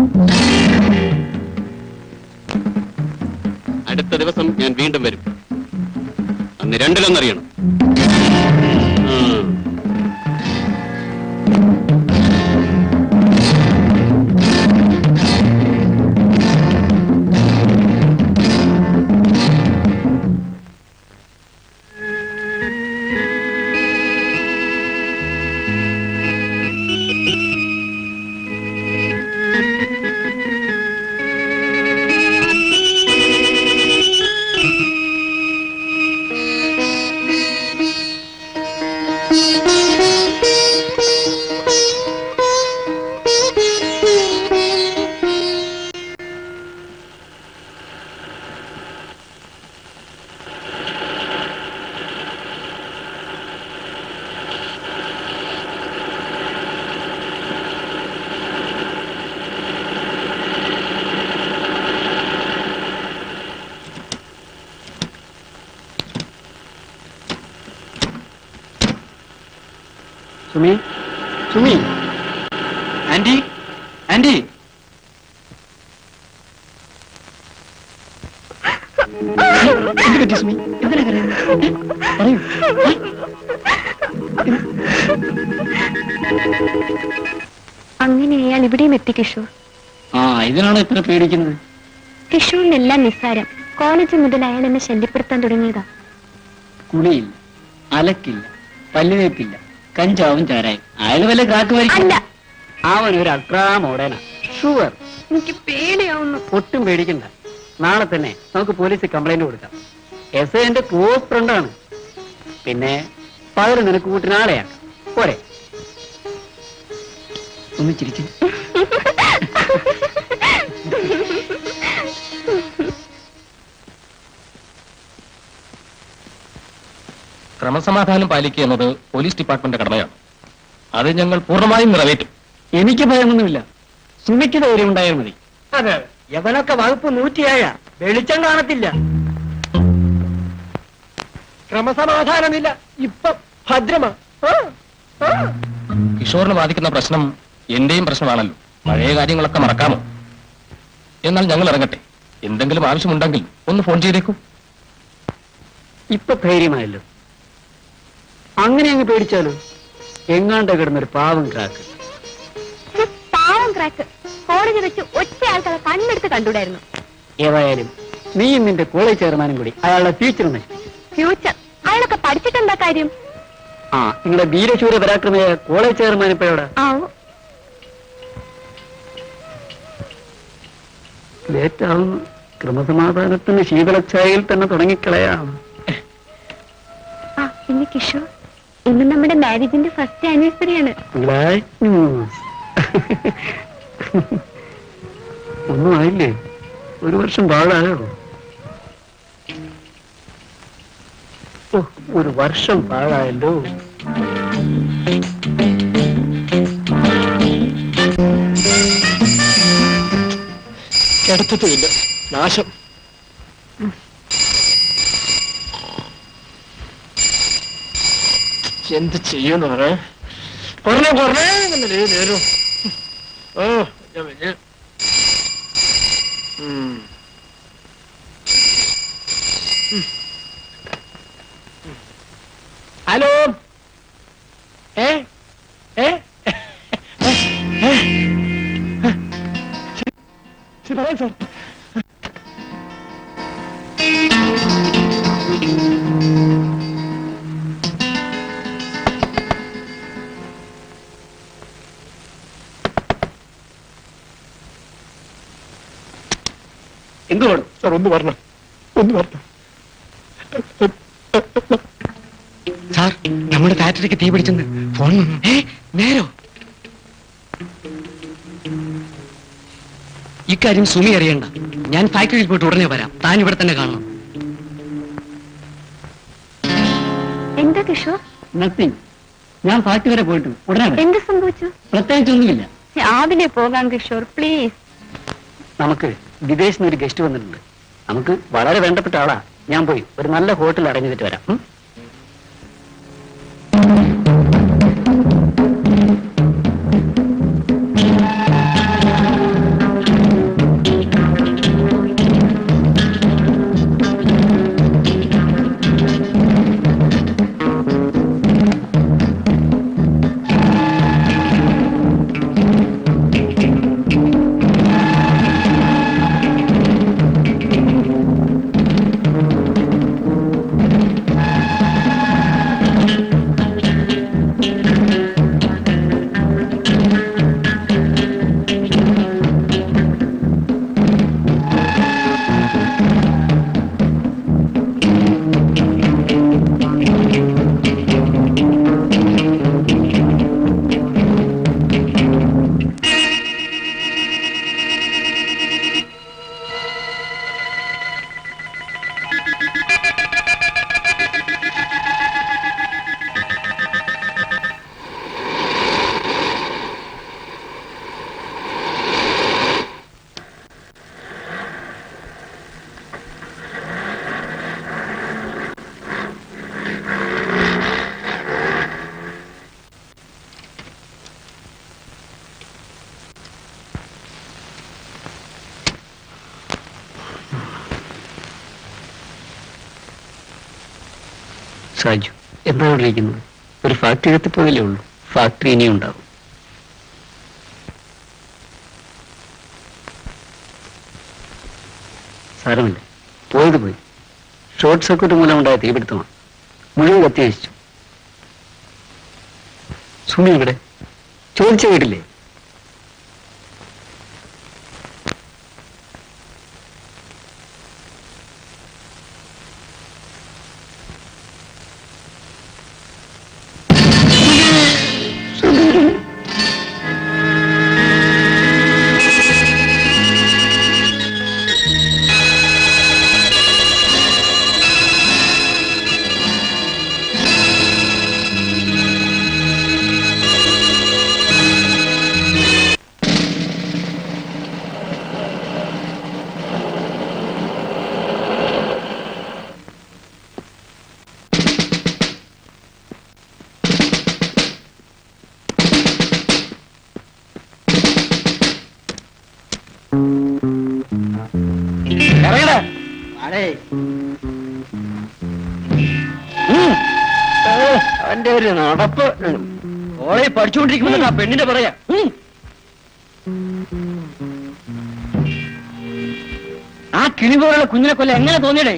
അടുത്ത ദിവസം ഞാൻ വീണ്ടും വരും അന്ന് രണ്ടിലൊന്നറിയണം ഉം. സുമി സുമി ആന്റി ആന്റി എന്ത് പറ്റി സുമി എന്തിനാ കരയുന്നത്? പറയൂ എവിടെയും എത്തി കിഷോർ ആ ഇതിനാണ് ഇത്ര പേടിക്കുന്നത് കിഷോറിനെല്ലാം നിസ്സാരം കോളേജ് മുതൽ അയാൾ എന്നെ ശല്യപ്പെടുത്താൻ തുടങ്ങിയതാ കുളിയില്ല അലക്കില്ല പല്ലുവേപ്പില്ല കഞ്ചാവും ചാരായും അയാൾ വല്ല ക്രാക്ക് അല്ല വരില്ല അവൻ ഒരു അൾട്രാ മോഡേണാ ഷുവർ എനിക്ക് പേടിയാവുന്നു ഒട്ടും പേടിക്കണ്ട നാളെ തന്നെ നമുക്ക് പോലീസിൽ കംപ്ലൈന്റ് കൊടുക്കാം എസ് ഐ എന്റെ ക്ലോസ് ഫ്രണ്ടാണ് പിന്നെ പകരം നിനക്ക് കൂട്ടിന് ആളെയാക്കാം പോരെ ഒന്ന് ചിരിച്ചു ക്രമസമാധാനം പാലിക്കുക എന്നത് പോലീസ് ഡിപ്പാർട്ട്മെന്റ് കടമയാണ് അത് ഞങ്ങൾ പൂർണ്ണമായും നിറവേറ്റും എനിക്ക് ഭയമൊന്നുമില്ല സുമിക്ക് ധൈര്യം ഉണ്ടായാൽ മതി അതെ എവനൊക്കെ വകുപ്പ് നൂറ്റിയായ വെളിച്ചം കാണത്തില്ല ക്രമസമാധാനമില്ല ഇപ്പൊ ഭദ്രമാ ആ, ആ. കിഷോറിന് ബാധിക്കുന്ന പ്രശ്നം എന്റെയും പ്രശ്നമാണല്ലോ പഴയ കാര്യങ്ങളൊക്കെ മറക്കാമോ എന്നാൽ ഞങ്ങൾ ഇറങ്ങട്ടെ എന്തെങ്കിലും ആവശ്യമുണ്ടെങ്കിൽ ഒന്ന് ഫോൺ ചെയ്തേക്കൂ ഇപ്പൊ ധൈര്യമായല്ലോ അങ്ങനെ അങ്ങ് പേടിച്ചാലോ എങ്ങാണ്ട് കിടന്നൊരു പാവം ക്രാക്ക് ഹ്, പാവം ക്രാക്ക് കോളേജിൽ വെച്ച് ഒറ്റ ആൾക്കാരെ കണ്ണെടുത്ത് കണ്ടുകൂടായിരുന്നു ഏതായാലും നീയും നിന്റെ കോളേജ് ചെയർമാനും കൂടി അയാളുടെ ഫ്യൂച്ചർ നശിപ്പിച്ചു ഫ്യൂച്ചർ അയാളൊക്കെ പഠിച്ചിട്ടെന്താ കാര്യം ആ നിങ്ങളുടെ ധീരശൂര പരാക്രമയ കോളേജ് ചെയർമാൻ ഇപ്പൊ എവിടെ ആവോ ലേറ്റ് ആവുന്നു ക്രമസമാധാനത്തിന് ശീതളച്ഛായയിൽ തന്നെ തുടങ്ങിക്കളയാം ആ പിന്നെ കിഷോർ ഇന്ന് നമ്മുടെ മാരേജിന്റെ ഫസ്റ്റ് ആനിവേഴ്സറി ആണ് Glad news. ഒന്നും ആയില്ലേ ഒരു വർഷം പാഴായോ ഓ ഒരു വർഷം പാഴായല്ലോ കിടത്തത്തുമില്ല നാശം എന്ത് ചെയ്യുന്നു പറ കുറഞ്ഞ കുറഞ്ഞേ എന്നല്ലേ നേരം ഓ ഞാൻ വലിയ ഉം. ഉം. ഉം. ഹലോ ഏ ഏ ഏ? ഏ? ശരി, പറയാം സാർ എന്തുകൊണ്ടും സാർ ഒന്ന് വരണം ഒന്ന് വരണം സാർ നമ്മുടെ ഫാക്ടറിക്ക് തീ പിടിച്ചെന്ന് ഫോൺ വന്നു ഏ നേരോ ഇക്കാര്യം സുമി അറിയണ്ട ഞാൻ ഫാക്ടറിയിൽ പോയിട്ട് ഉടനെ വരാം താൻ ഇവിടെ തന്നെ കാണണം എന്താ കിഷോർ നത്തിങ് ഞാൻ ഫാക്ടറി വരെ പോയിട്ട് ഉടനെ വരാം. എന്ത് സംഭവിച്ചു പ്രത്യേകിച്ചൊന്നുമില്ല രാവിലെ പോകാം കിഷോർ പ്ലീസ് നമുക്ക് വിദേശത്ത് നിന്ന് ഒരു ഗസ്റ്റ് വന്നിട്ടുണ്ട് നമുക്ക് വളരെ വേണ്ടപ്പെട്ട ആളാ ഞാൻ പോയി ഒരു നല്ല ഹോട്ടൽ അറേഞ്ച് ചെയ്തിട്ട് വരാം ഉം? ഷാജു എന്താ ഇവിടെ ഇരിക്കുന്നത് ഒരു ഫാക്ടറി എത്തിപ്പോയല്ലേ ഉള്ളൂ ഫാക്ടറി ഇനിയും ഉണ്ടാവും സാരമില്ല പോയത് പോയി ഷോർട്ട് സർക്യൂട്ട് മൂലം ഉണ്ടായ തീപിടുത്തമാണ് മുഴുവൻ കത്തി നശിച്ചു സുമി ഇവിടെ ചോദിച്ച കേട്ടില്ലേ ഇറങ്ങടാ അവന്റെ ഒരു നടപ്പ് ഓളെ പഠിച്ചുകൊണ്ടിരിക്കുമ്പോ ആ പെണ്ണിന്റെ പറയാ ഉം. ആ കിളി പോലുള്ള കുഞ്ഞിനെ കൊല്ല എങ്ങനെ തോന്നിയടേ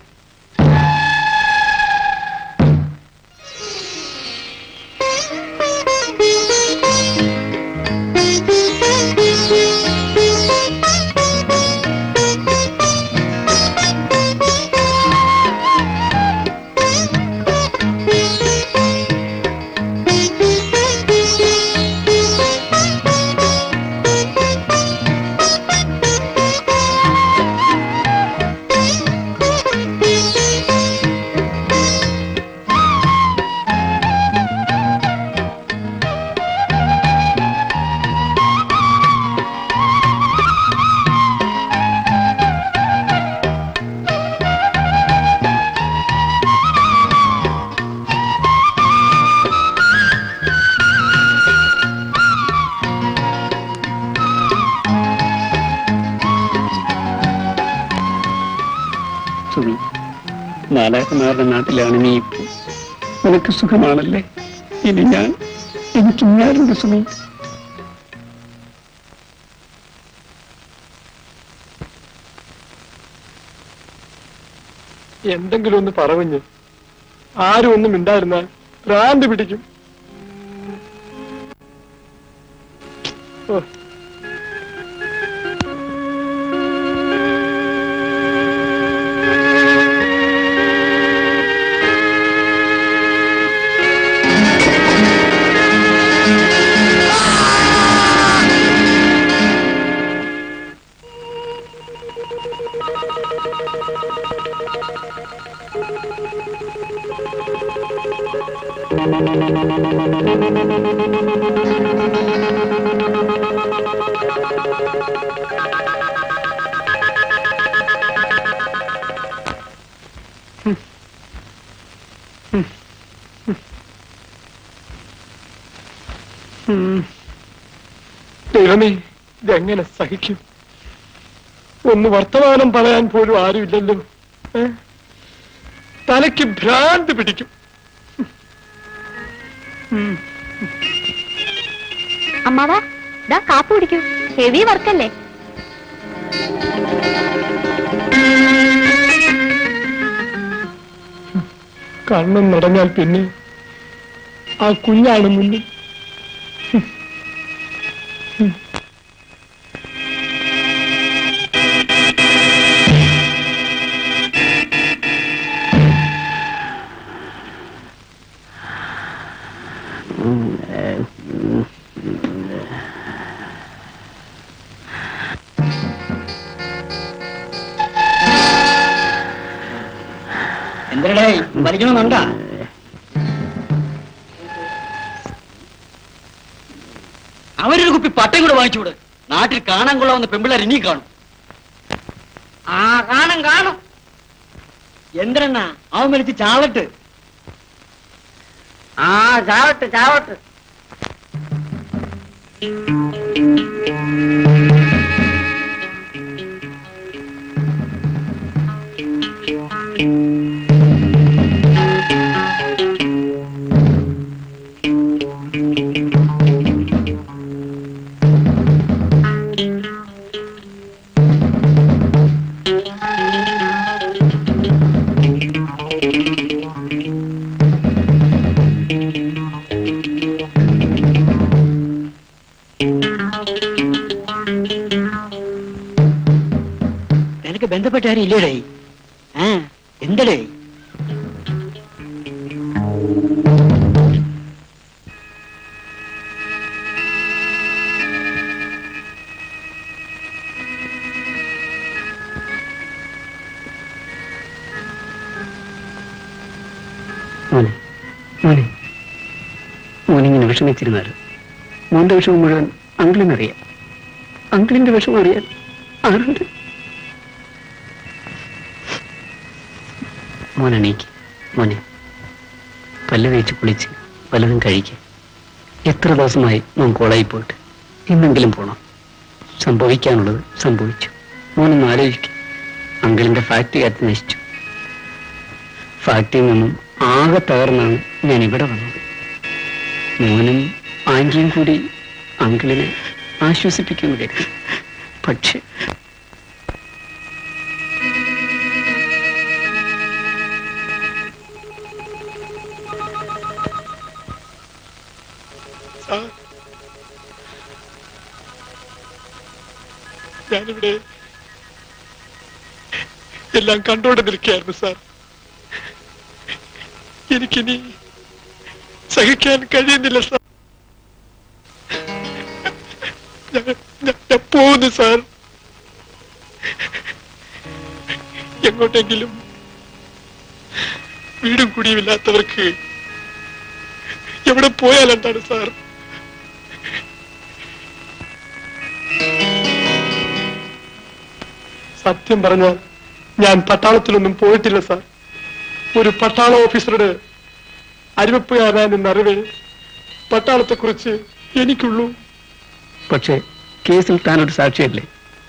സുമി നാലാക്കന്മാരുടെ നാട്ടിലാണ് നീ ഇപ്പോൾ നിനക്ക് സുഖമാണല്ലേ ഇനി ഞാൻ എനിക്ക് ഞാനുണ്ട് സുമി എന്തെങ്കിലും ഒന്ന് പറഞ്ഞു ആരും ഒന്നും മിണ്ടായിരുന്നാൽ ഭ്രാന്ത് പിടിക്കും ഓ ദൈവമേ ഇതെങ്ങനെ സഹിക്കും ഒന്ന് വർത്തമാനം പറയാൻ പോലും ആരുമില്ലല്ലോ ഏ? തലയ്ക്ക് ഭ്രാന്ത് പിടിക്കും അമ്മാവാ ദാ കാപ്പ് കുടിക്കൂ ഹെവി വർക്കല്ലേ കണ്ണും നടഞ്ഞാൽ പിന്നെ ആ കുഞ്ഞാണ് മുന്നിൽ എന്തരടേ വലിക്കണമെന്നുണ്ടാ അവരൊരു കുപ്പി പട്ടയും കൂടെ വാങ്ങിച്ചുകൂടെ നാട്ടിൽ കാണാൻ കൊള്ളാവുന്ന പെമ്പിള്ളേർ ഇനിയും കാണും ആ കാണും കാണും എന്തിനെണ്ണ അവൻ വലിച്ച് ചാവട്ട് ആ ചാവട്ട് ചാവട്ട് ഇല്ലടേ ആ എന്തടേ മോനെ മോനെ മോനിങ്ങനെ വിഷമിച്ചിരുന്നാൽ മോന്റെ വിഷമം മുഴുവൻ അങ്കിളിനറിയാം അങ്കിളിന്റെ വിഷമം അറിയാൻ ആരുണ്ട് മോനെ എണീക്ക് മോനെ പല്ല് തേച്ച് കുളിച്ച് പലതും കഴിക്കുക എത്ര ദിവസമായി മോൻ കോളേജിൽ പോയിട്ട് ഇന്നെങ്കിലും പോണം സംഭവിക്കാനുള്ളത് സംഭവിച്ചു മോനൊന്ന് ആലോചിക്കും അങ്കിളിന്റെ ഫാക്ടറി കത്തി നശിച്ചു ഫാക്ടറിയിൽ നിന്നും ആകെ തകർന്നാണ് ഞാൻ ഇവിടെ വന്നത് മോനും ആന്റിയും കൂടി അങ്കിളിനെ ആശ്വസിപ്പിക്കുമെന്ന് കരുതി പക്ഷെ സാർ ഞാനിവിടെ എല്ലാം കണ്ടോണ്ട് നിൽക്കുകയായിരുന്നു സാർ എനിക്കിനി സഹിക്കാൻ കഴിയുന്നില്ല സാർ ഞാൻ ഞാൻ- ഞാൻ പോകുന്നു സാർ എങ്ങോട്ടെങ്കിലും വീടും കുടിയുമില്ലാത്തവർക്ക് എവിടെ പോയാൽ എന്താണ് സാർ സത്യം പറഞ്ഞാൽ ഞാൻ പട്ടാളത്തിലൊന്നും പോയിട്ടില്ല സാർ ഒരു പട്ടാള ഓഫീസറുടെ അരിവപ്പുകാരനായ അറിവേ പട്ടാളത്തെക്കുറിച്ച് എനിക്കുള്ളൂ പക്ഷേ കേസിൽ താനൊരു സാക്ഷിയല്ലേ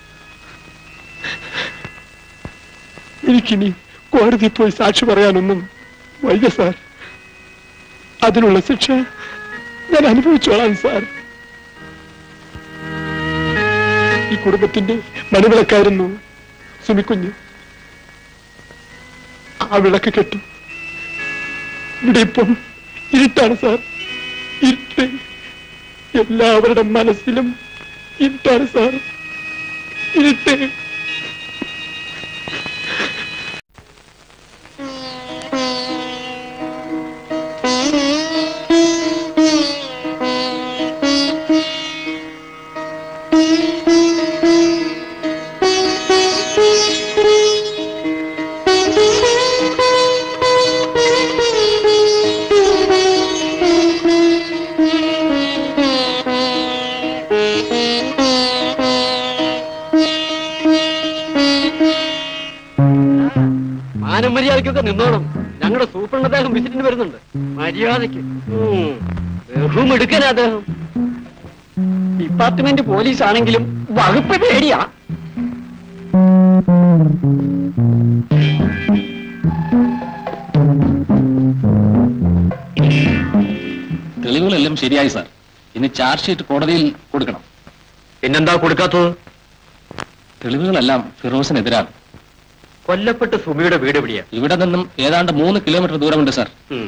എനിക്കിനി കോടതി പോയി സാക്ഷി പറയാനൊന്നും വൈക സാർ അതിനുള്ള ശിക്ഷ ഞാൻ അനുഭവിച്ചോളാം സാർ ഈ കുടുംബത്തിന്റെ മണിവിളക്കായിരുന്നു സുമിക്കുഞ്ഞ് ആ വിളക്ക് കെട്ടു ഇവിടെ ഇപ്പം ഇരുട്ടാണ് സാർ ഇരുട്ട് എല്ലാവരുടെ മനസ്സിലും ഇരുട്ടാണ് സാർ ഇരുട്ട് മാനമര്യാദയ്ക്കൊക്കെ നിന്നോണം ഞങ്ങളുടെ സൂപ്രണ്ട് അദ്ദേഹം വിസിറ്റിന് വരുന്നുണ്ട് മര്യാദയ്ക്ക് ഉം. ബഹും എടുക്കനാ അദ്ദേഹം ഡിപ്പാർട്ട്മെന്റ് പോലീസ് ആണെങ്കിലും വകുപ്പ് പേടിയാ തെളിവുകളെല്ലാം ശരിയായി സാർ ഇനി ചാർജ് ഷീറ്റ് കോടതിയിൽ കൊടുക്കണം പിന്നെന്താ കൊടുക്കാത്തത് തെളിവുകളെല്ലാം ഫിറോസിനെതിരാണ് കൊല്ലപ്പെട്ട സുമിയുടെ വീട് എവിടെയാ ഇവിടെ നിന്നും ഏതാണ്ട് മൂന്ന് കിലോമീറ്റർ ദൂരമുണ്ട് സാർ ഉം.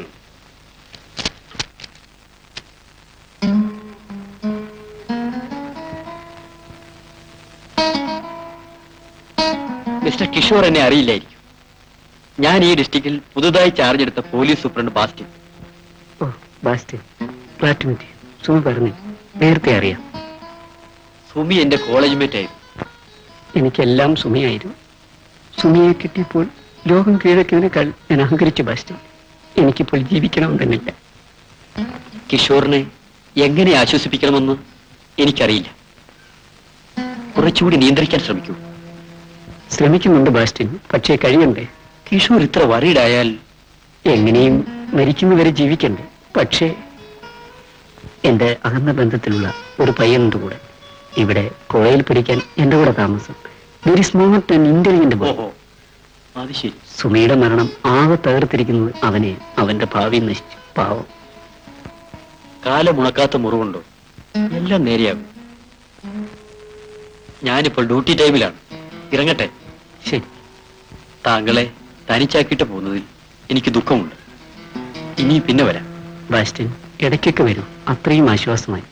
മിസ്റ്റർ കിഷോർ എന്നെ അറിയില്ലായിരിക്കും ഞാൻ ഈ ഡിസ്ട്രിക്റ്റിൽ പുതുതായി ചാർജ് എടുത്ത പോലീസ് സൂപ്രണ്ട് ബാസ്റ്റിൻ ഓ ബാസ്റ്റ് ഫ്ലാറ്റ് മതി സുമ പറഞ്ഞു നേരത്തെ അറിയാം സുമി എന്റെ കോളേജ് മേറ്റ് ആയിരുന്നു എനിക്കെല്ലാം സുമയായിരുന്നു സുമയെ കിട്ടിയപ്പോൾ ലോകം കീഴക്കിയതിനേക്കാൾ ഞാൻ അഹങ്കരിച്ചു ബാസ്റ്റ് എനിക്കിപ്പോൾ ജീവിക്കണമെന്ന് തന്നില്ല കിഷോറിനെ എങ്ങനെ ആശ്വസിപ്പിക്കണമെന്ന് എനിക്കറിയില്ല കുറച്ചുകൂടി നിയന്ത്രിക്കാൻ ശ്രമിക്കൂ ശ്രമിക്കുന്നുണ്ട് ബാസ്റ്റിൻ പക്ഷേ കഴിയണ്ടേ കിഷോർ ഇത്ര വറീഡായാൽ എങ്ങനെയും മരിക്കുന്നവരെ ജീവിക്കണ്ടേ പക്ഷേ എന്റെ അകന്ന ബന്ധത്തിലുള്ള ഒരു പയ്യനുണ്ട് കൂടെ ഇവിടെ കോളേജിൽ പഠിക്കാൻ എന്റെ കൂടെ താമസം very smart and intelligent boy ഓഹോ അത് ശരി സുമിയുടെ മരണം ആകെ തകർത്തിരിക്കുന്നത് അവനെ അവന്റെ ഭാവി നശിച്ചു പാവം കാലമുണക്കാത്ത മുറിവുണ്ടോ എല്ലാം നേരെയാകും ഞാനിപ്പോൾ ഡ്യൂട്ടി ടൈമിലാണ് ഇറങ്ങട്ടെ ശരി താങ്കളെ തനിച്ചാക്കിയിട്ട് പോകുന്നതിൽ എനിക്ക് ദുഃഖമുണ്ട് ഇനി പിന്നെ വരാം ബാസ്റ്റിൻ ഇടയ്ക്കൊക്കെ വരും അത്രയും ആശ്വാസമായി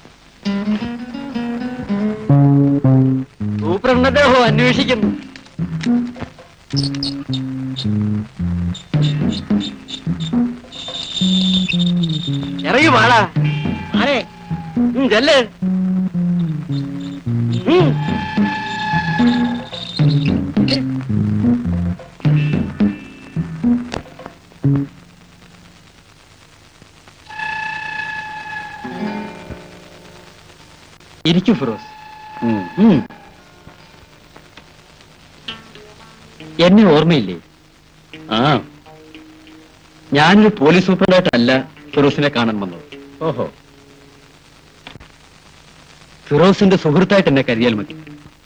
സൂപ്രണ്ട് അദ്ദേഹം അന്വേഷിക്കുന്നു ഇറങ്ങി വാടാ ആരെ ഉം, ചെല്ല് ഉം. ഇരിക്കൂ ഫിറോസ് ഉം. എന്നെ ഓർമ്മയില്ലേ ആ ഞാനൊരു പോലീസ് സൂപ്രണ്ടായിട്ടല്ല ഫിറോസിനെ കാണാൻ വന്നത് ഓഹോ ഫിറോസിന്റെ സുഹൃത്തായിട്ട് എന്നെ കരുതിയാൽ മതി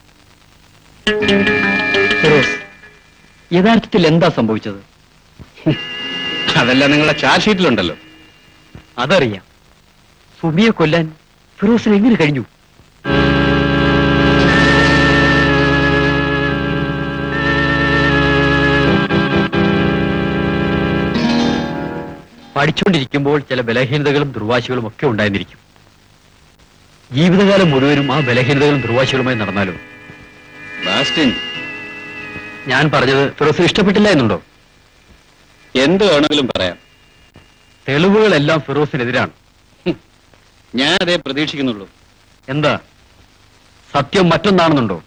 ഫിറോസ് യഥാർത്ഥത്തിൽ എന്താ സംഭവിച്ചത് അതെല്ലാം നിങ്ങളുടെ ചാർജ് ഷീറ്റിലുണ്ടല്ലോ അതറിയാം സുമിയെ കൊല്ലാൻ ഫിറോസിന് എങ്ങനെ കഴിഞ്ഞു പഠിച്ചുകൊണ്ടിരിക്കുമ്പോൾ ചില ബലഹീനതകളും ദുർവാശികളും ഒക്കെ ഉണ്ടായിരിക്കും ജീവിതകാലം മുഴുവനും ആ ബലഹീനതകളും ദുർവാശികളുമായി നടന്നാലോ ബാസ്റ്റിൻ ഞാൻ പറഞ്ഞത് ഫിറോസിന് ഇഷ്ടപ്പെട്ടില്ല എന്നുണ്ടോ എന്ത് വേണമെങ്കിലും പറയാം തെളിവുകളെല്ലാം ഫിറോസിനെതിരാണ് ഞാൻ അതേ പ്രതീക്ഷിക്കുന്നുള്ളൂ എന്താ സത്യം മറ്റൊന്നാണെന്നുണ്ടോ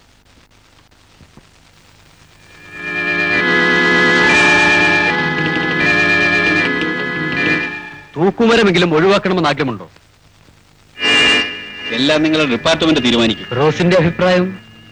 തൂക്കുമരമെങ്കിലും ഒഴിവാക്കണമെന്ന് ആഗ്രഹമുണ്ടോ എല്ലാം നിങ്ങളുടെ ഡിപ്പാർട്ട്മെന്റ് തീരുമാനിക്കും ഫിറോസിന്റെ അഭിപ്രായം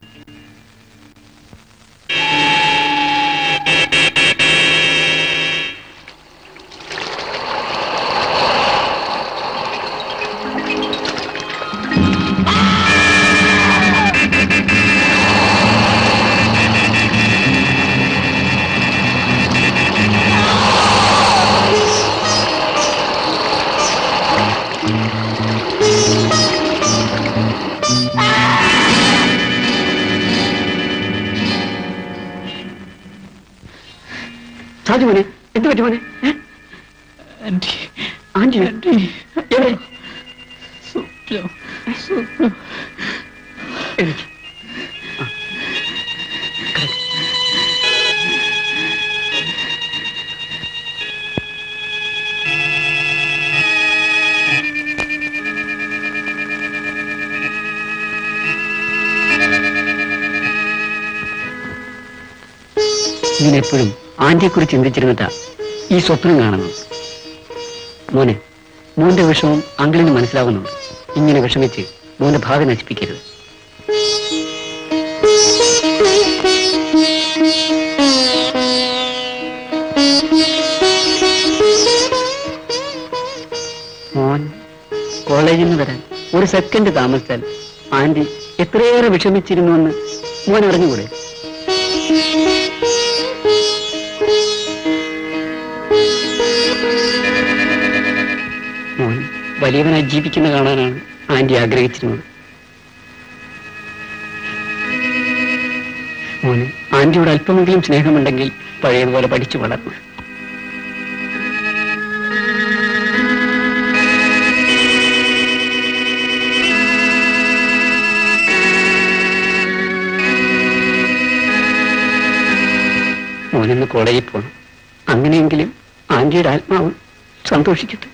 സാജു മോനെ എന്ത് പറ്റി മോനെ ഏ? ആന്റി എവിടെ എനിക്ക് ഞാൻ എപ്പോഴും ആന്റിയെ കുറിച്ച് ചിന്തിച്ചിരുന്നിട്ടാ ഈ സ്വപ്നം കാണുന്നത് മോനെ മോന്റെ വിഷമം അങ്കിളിന് മനസ്സിലാവുന്നുണ്ട് ഇങ്ങനെ വിഷമിച്ച് മോന്റെ ഭാവി നശിപ്പിക്കരുത് മോൻ കോളേജിൽ നിന്ന് വരാൻ ഒരു സെക്കൻഡ് താമസിച്ചാൽ ആന്റി എത്രയേറെ വിഷമിച്ചിരുന്നുവെന്ന് മോൻ അറിഞ്ഞുകൂടെ മോൻ വലിയവനായി ജീവിക്കുന്ന കാണാനാണ് ആന്റി ആഗ്രഹിച്ചിരുന്നത് മോന് ആന്റിയോട് അല്പമെങ്കിലും സ്നേഹമുണ്ടെങ്കിൽ പഴയതുപോലെ പഠിച്ചു വളർന്നു മോനിന്ന് കോളേജിൽ പോകണം അങ്ങനെയെങ്കിലും ആന്റിയുടെ ആത്മാവ് സന്തോഷിക്കട്ടെ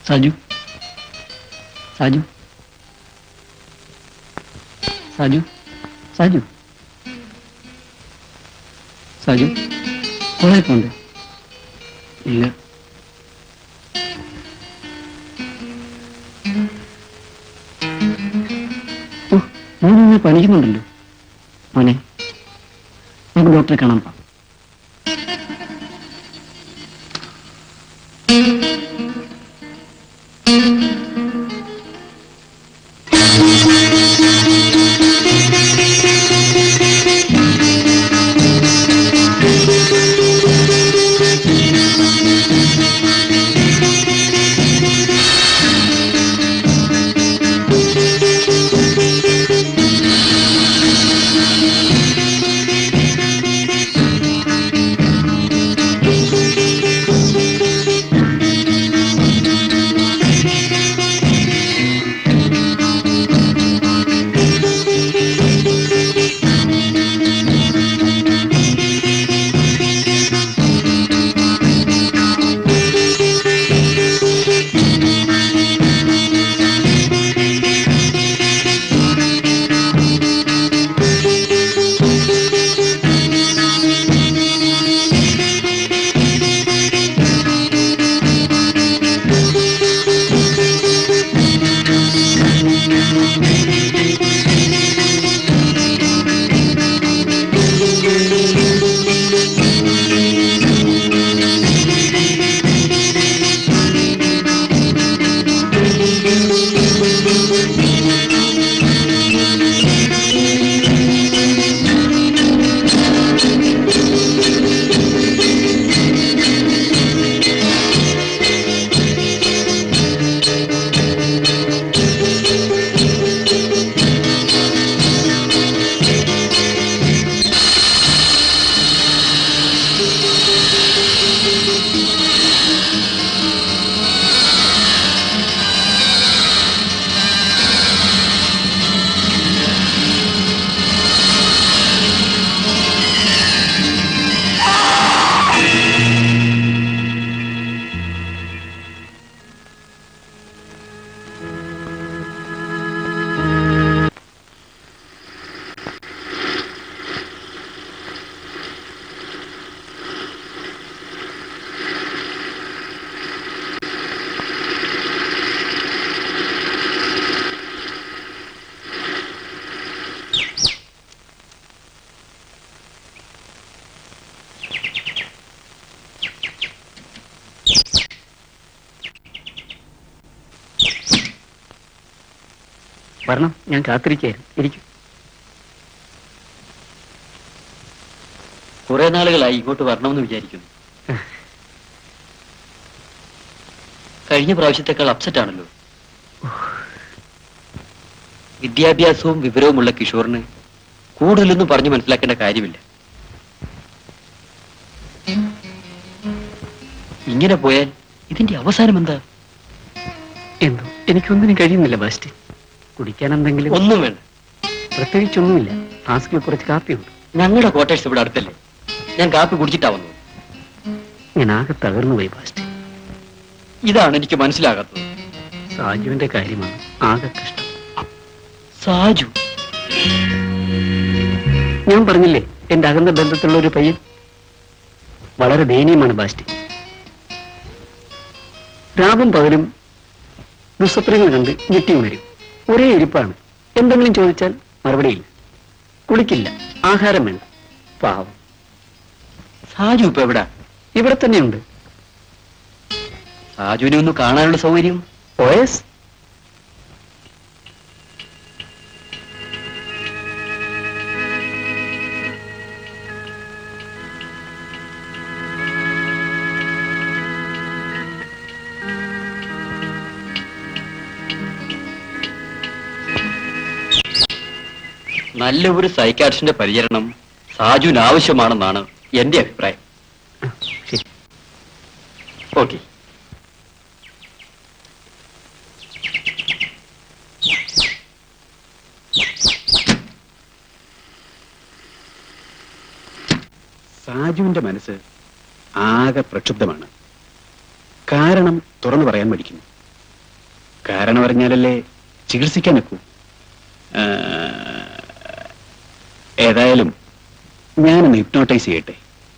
സാജു സാജു സാജു സാജു സാജു കോളേജിൽ പോണ്ടേ ഇല്ല ഓ മോനെ പനിക്കുന്നുണ്ടല്ലോ മോനെ നമുക്ക് ഡോക്ടറെ കാണാൻ പോവാം വരണം ഞാൻ കാത്തിരിക്കായിരുന്നു ഇരിക്കും കുറെ നാളുകളായി ഇങ്ങോട്ട് വരണമെന്ന് വിചാരിക്കുന്നു കഴിഞ്ഞ പ്രാവശ്യത്തെക്കാൾ അപ്സെറ്റ് ആണല്ലോ വിദ്യാഭ്യാസവും വിവരവുമുള്ള കിഷോറിന് കൂടുതലൊന്നും പറഞ്ഞു മനസ്സിലാക്കേണ്ട കാര്യമില്ല ഇങ്ങനെ പോയാൽ ഇതിന്റെ അവസാനം എന്താ എന്തോ എനിക്കൊന്നിനും കഴിയുന്നില്ല ബാസ്റ്റി കുടിക്കാൻ എന്തെങ്കിലും ഒന്നും വേണ്ട പ്രത്യേകിച്ചൊന്നുമില്ല ഫ്ലാസ്കിൽ കുറച്ച് കാപ്പിയുണ്ട് ഞങ്ങളുടെ ക്വാർട്ടേഴ്സ് ഇവിടെ അടുത്തല്ലേ ഞാൻ കാപ്പി കുടിച്ചിട്ടാ വന്നത് ഞാൻ ആകെ തകർന്നു പോയി ബാസ്റ്റി ഇതാണ് എനിക്ക് മനസ്സിലാകാത്തത് സാജുവിന്റെ കാര്യമാണ് ആകെ കഷ്ടം സാജു ഞാൻ പറഞ്ഞില്ലേ എന്റെ അകന്ന ബന്ധത്തിലുള്ള ഒരു പയ്യൻ വളരെ ദയനീയമാണ് ബാസ്റ്റി രാവും പകലും ദുസ്വപ്നങ്ങൾ കണ്ട് ഞെട്ടി ഉണരും ഒരേ ഇരിപ്പാണ് എന്തെങ്കിലും ചോദിച്ചാൽ മറുപടിയില്ല കുളിക്കില്ല ആഹാരം വേണ്ട പാവം സാജു ഇപ്പൊ എവിടാ ഇവിടെ തന്നെയുണ്ട് സാജുവിനെ ഒന്ന് കാണാനുള്ള സൗകര്യം ഓയസ് നല്ല ഒരു സൈക്കാട്രിസ്റ്റിന്റെ പരിചരണം സാജുവിന് ആവശ്യമാണെന്നാണ് എന്റെ അഭിപ്രായം ശരി ഓക്കെ സാജുവിന്റെ മനസ്സ് ആകെ പ്രക്ഷുബ്ധമാണ് കാരണം തുറന്നു പറയാൻ മടിക്കുന്നു കാരണം അറിഞ്ഞാലല്ലേ ചികിത്സിക്കാൻ നിൽക്കൂ ആ, ഏതായാലും ഞാനൊന്ന് ഹിപ്നോട്ടൈസ് ചെയ്യട്ടെ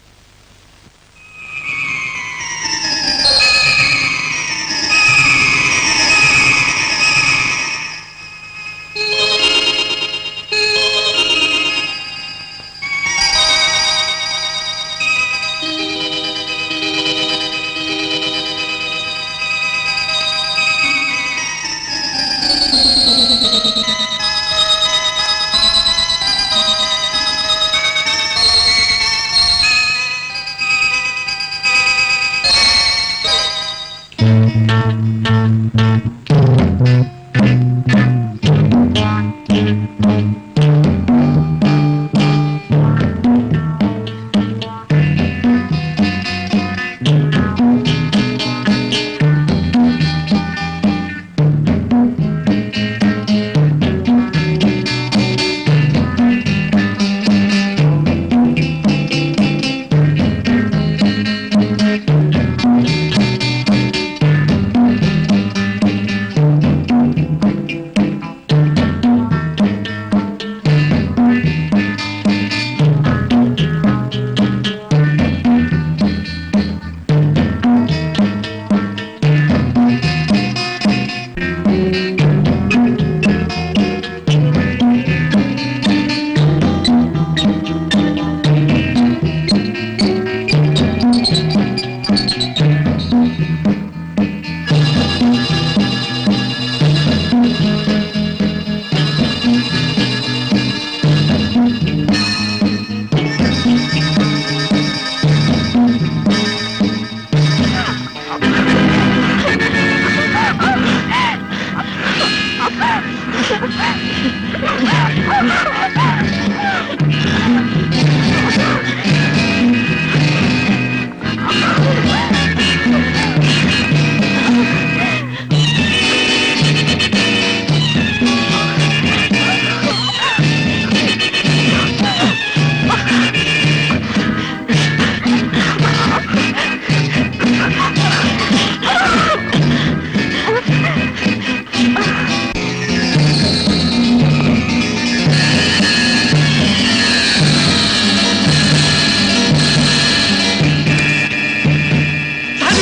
സാജു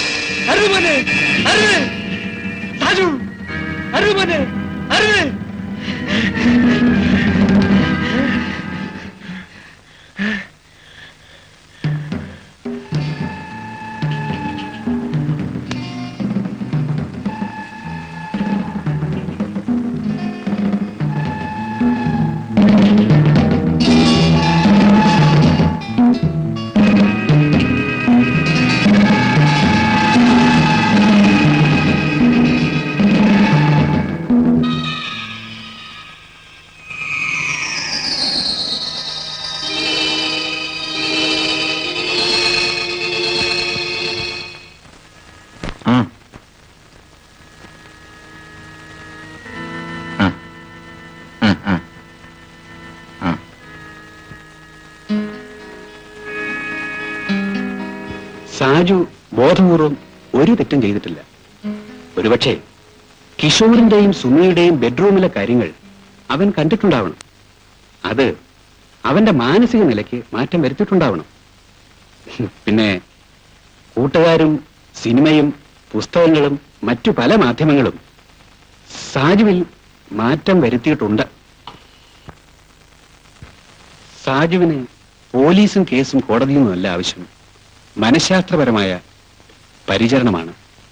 അരുമനെ അരുമേ സാജു അരുമനെ അരുമേ ആ ആ ആ ആ ആ സാജു ബോധപൂർവം ഒരു തെറ്റും ചെയ്തിട്ടില്ല ഒരുപക്ഷെ കിഷോറിന്റെയും സുമിയുടെയും ബെഡ്റൂമിലെ കാര്യങ്ങൾ അവൻ കണ്ടിട്ടുണ്ടാവണം അത് അവന്റെ മാനസിക നിലയ്ക്ക് മാറ്റം വരുത്തിയിട്ടുണ്ടാവണം പിന്നെ കൂട്ടുകാരും സിനിമയും പുസ്തകങ്ങളും മറ്റു പല മാധ്യമങ്ങളും സാജുവിൽ മാറ്റം വരുത്തിയിട്ടുണ്ട് സാജുവിന് പോലീസും കേസും കോടതിയുമല്ല ആവശ്യം മനഃശാസ്ത്രപരമായ പരിചരണമാണ്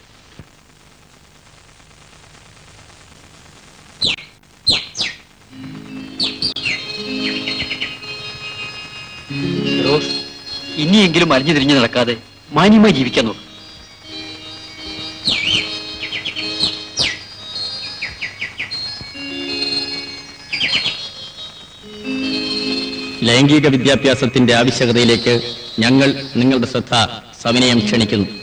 റോസ് ഇനിയെങ്കിലും അലിഞ്ഞു തിരിഞ്ഞു നടക്കാതെ മാന്യമായി ജീവിക്കാൻ നോക്കും ലൈംഗിക വിദ്യാഭ്യാസത്തിന്റെ ആവശ്യകതയിലേക്ക് ഞങ്ങൾ നിങ്ങളുടെ ശ്രദ്ധ സവിനയം ക്ഷണിക്കുന്നു